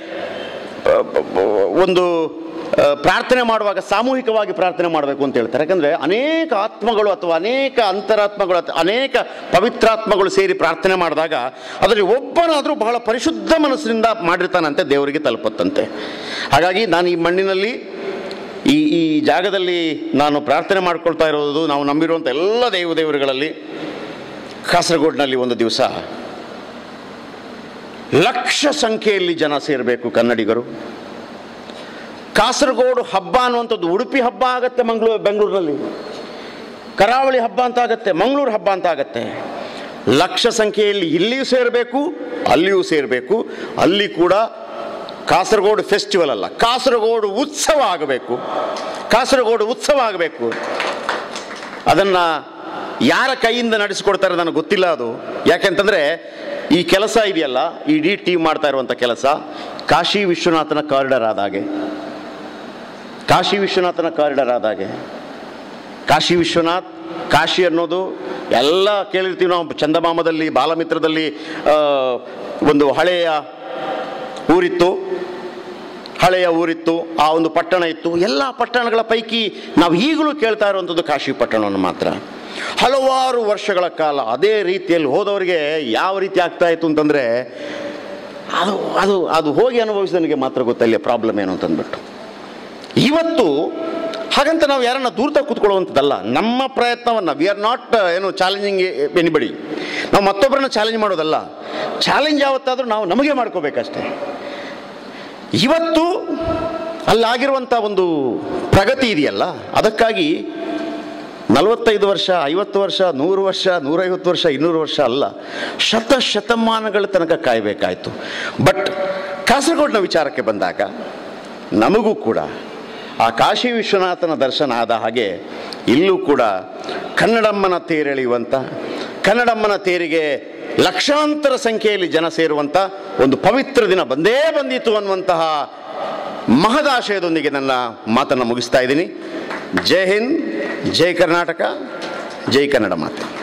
Speaker 1: ಒಂದು ಆ, ಪ್ರಾರ್ಥನೆ ಮಾಡುವಾಗ ಸಾಮೂಹಿಕವಾಗಿ ಪ್ರಾರ್ಥನೆ ಮಾಡಬೇಕು ಅಂತ ಹೇಳ್ತಾರೆ ಯಾಕಂದರೆ ಅನೇಕ ಆತ್ಮಗಳು ಅಥವಾ ಅನೇಕ ಅಂತರಾತ್ಮಗಳು ಅಥವಾ ಅನೇಕ ಪವಿತ್ರಾತ್ಮಗಳು ಸೇರಿ ಪ್ರಾರ್ಥನೆ ಮಾಡಿದಾಗ ಅದರಲ್ಲಿ ಒಬ್ಬನಾದರೂ ಬಹಳ ಪರಿಶುದ್ಧ ಮನಸ್ಸಿನಿಂದ ಮಾಡಿರ್ತಾನಂತೆ ದೇವರಿಗೆ ತಲುಪತ್ತಂತೆ ಹಾಗಾಗಿ ನಾನು ಈ ಮಣ್ಣಿನಲ್ಲಿ ಈ ಈ ಜಾಗದಲ್ಲಿ ನಾನು ಪ್ರಾರ್ಥನೆ ಮಾಡ್ಕೊಳ್ತಾ ಇರೋದು ನಾವು ನಂಬಿರುವಂಥ ಎಲ್ಲ ದೈವ ದೇವರುಗಳಲ್ಲಿ ಕಾಸರಗೋಡಿನಲ್ಲಿ ಒಂದು ದಿವಸ ಲಕ್ಷ ಸಂಖ್ಯೆಯಲ್ಲಿ ಜನ ಸೇರಬೇಕು ಕನ್ನಡಿಗರು ಕಾಸರಗೋಡು ಹಬ್ಬ ಅನ್ನುವಂಥದ್ದು ಉಡುಪಿ ಹಬ್ಬ ಆಗತ್ತೆ ಮಂಗಳೂರು ಬೆಂಗಳೂರಿನಲ್ಲಿ ಕರಾವಳಿ ಹಬ್ಬ ಅಂತ ಆಗತ್ತೆ ಮಂಗಳೂರು ಹಬ್ಬ ಅಂತ ಆಗತ್ತೆ ಲಕ್ಷ ಸಂಖ್ಯೆಯಲ್ಲಿ ಇಲ್ಲಿಯೂ ಸೇರಬೇಕು ಅಲ್ಲಿಯೂ ಸೇರಬೇಕು ಅಲ್ಲಿ ಕೂಡ ಕಾಸರಗೋಡು ಫೆಸ್ಟಿವಲ್ ಅಲ್ಲ ಕಾಸರಗೋಡು ಉತ್ಸವ ಆಗಬೇಕು ಕಾಸರಗೋಡು ಉತ್ಸವ ಆಗಬೇಕು ಅದನ್ನು ಯಾರ ಕೈಯಿಂದ ನಡೆಸಿಕೊಡ್ತಾರೆ ನನಗೆ ಗೊತ್ತಿಲ್ಲ ಅದು ಯಾಕೆಂತಂದರೆ ಈ ಕೆಲಸ ಇದೆಯಲ್ಲ ಇಡೀ ಟೀಮ್ ಮಾಡ್ತಾ ಇರುವಂಥ ಕೆಲಸ ಕಾಶಿ ವಿಶ್ವನಾಥನ ಕಾರಿಡರ್ ಆದ ಹಾಗೆ ಕಾಶಿ ವಿಶ್ವನಾಥನ ಕಾರಿಡರ್ ಆದ ಹಾಗೆ ಕಾಶಿ ವಿಶ್ವನಾಥ್ ಕಾಶಿ ಅನ್ನೋದು ಎಲ್ಲ ಕೇಳಿರ್ತೀವಿ ನಾವು ಚಂದಮಾಮದಲ್ಲಿ ಬಾಲಮಿತ್ರದಲ್ಲಿ ಆ, ಒಂದು ಹಳೆಯ ಊರಿತ್ತು ಹಳೆಯ ಊರಿತ್ತು ಆ ಒಂದು ಪಟ್ಟಣ ಇತ್ತು ಎಲ್ಲ ಪಟ್ಟಣಗಳ ಪೈಕಿ ನಾವು ಈಗಲೂ ಕೇಳ್ತಾ ಇರುವಂಥದ್ದು ಕಾಶಿ ಪಟ್ಟಣವನ್ನು ಮಾತ್ರ ಹಲವಾರು ವರ್ಷಗಳ ಕಾಲ ಅದೇ ರೀತಿಯಲ್ಲಿ ಹೋದವರಿಗೆ ಯಾವ ರೀತಿ ಆಗ್ತಾ ಇತ್ತು ಅಂತಂದರೆ ಅದು ಅದು ಅದು ಹೋಗಿ ಅನುಭವಿಸಿದನಿಗೆ ಮಾತ್ರ ಗೊತ್ತಲ್ಲ ಪ್ರಾಬ್ಲಮ್ ಏನು ಅಂತಂದ್ಬಿಟ್ಟು ಇವತ್ತು ಹಾಗಂತ ನಾವು ಯಾರನ್ನ ದೂರ್ತ ಕೂತ್ಕೊಳ್ಳುವಂಥದ್ದಲ್ಲ ನಮ್ಮ ಪ್ರಯತ್ನವನ್ನು ವಿ ಆರ್ ನಾಟ್ ಏನು ಚಾಲೆಂಜಿಂಗ್ ಎನಿಬಡಿ ನಾವು ಮತ್ತೊಬ್ಬರನ್ನ ಚಾಲೆಂಜ್ ಮಾಡೋದಲ್ಲ ಚಾಲೆಂಜ್ ಯಾವತ್ತಾದರೂ ನಾವು ನಮಗೆ ಮಾಡ್ಕೋಬೇಕಷ್ಟೇ ಇವತ್ತು ಅಲ್ಲಾಗಿರುವಂಥ ಒಂದು ಪ್ರಗತಿ ಇದೆಯಲ್ಲ ಅದಕ್ಕಾಗಿ ನಲವತ್ತೈದು ವರ್ಷ ಐವತ್ತು ವರ್ಷ ನೂರು ವರ್ಷ ನೂರೈವತ್ತು ವರ್ಷ ಇನ್ನೂರು ವರ್ಷ ಅಲ್ಲ ಶತ ಶತಮಾನಗಳ ತನಕ ಕಾಯಬೇಕಾಯಿತು ಬಟ್ ಕಾಸರಗೋಡಿನ ವಿಚಾರಕ್ಕೆ ಬಂದಾಗ ನಮಗೂ ಕೂಡ ಆ ಕಾಶಿ ವಿಶ್ವನಾಥನ ದರ್ಶನ ಆದ ಹಾಗೆ ಇಲ್ಲೂ ಕೂಡ ಕನ್ನಡಮ್ಮನ ತೇರೆಳೆಯುವಂಥ ಕನ್ನಡಮ್ಮನ ತೇರಿಗೆ ಲಕ್ಷಾಂತರ ಸಂಖ್ಯೆಯಲ್ಲಿ ಜನ ಸೇರುವಂಥ ಒಂದು ಪವಿತ್ರ ದಿನ ಬಂದೇ ಬಂದಿತು ಅನ್ನುವಂತಹ ಮಹದಾಶಯದೊಂದಿಗೆ ನನ್ನ ಮಾತನ್ನು ಮುಗಿಸ್ತಾ ಇದ್ದೀನಿ ಜೈ ಹಿಂದ್ ಜೈ ಕರ್ನಾಟಕ ಜೈ ಕನ್ನಡ ಮಾತೆ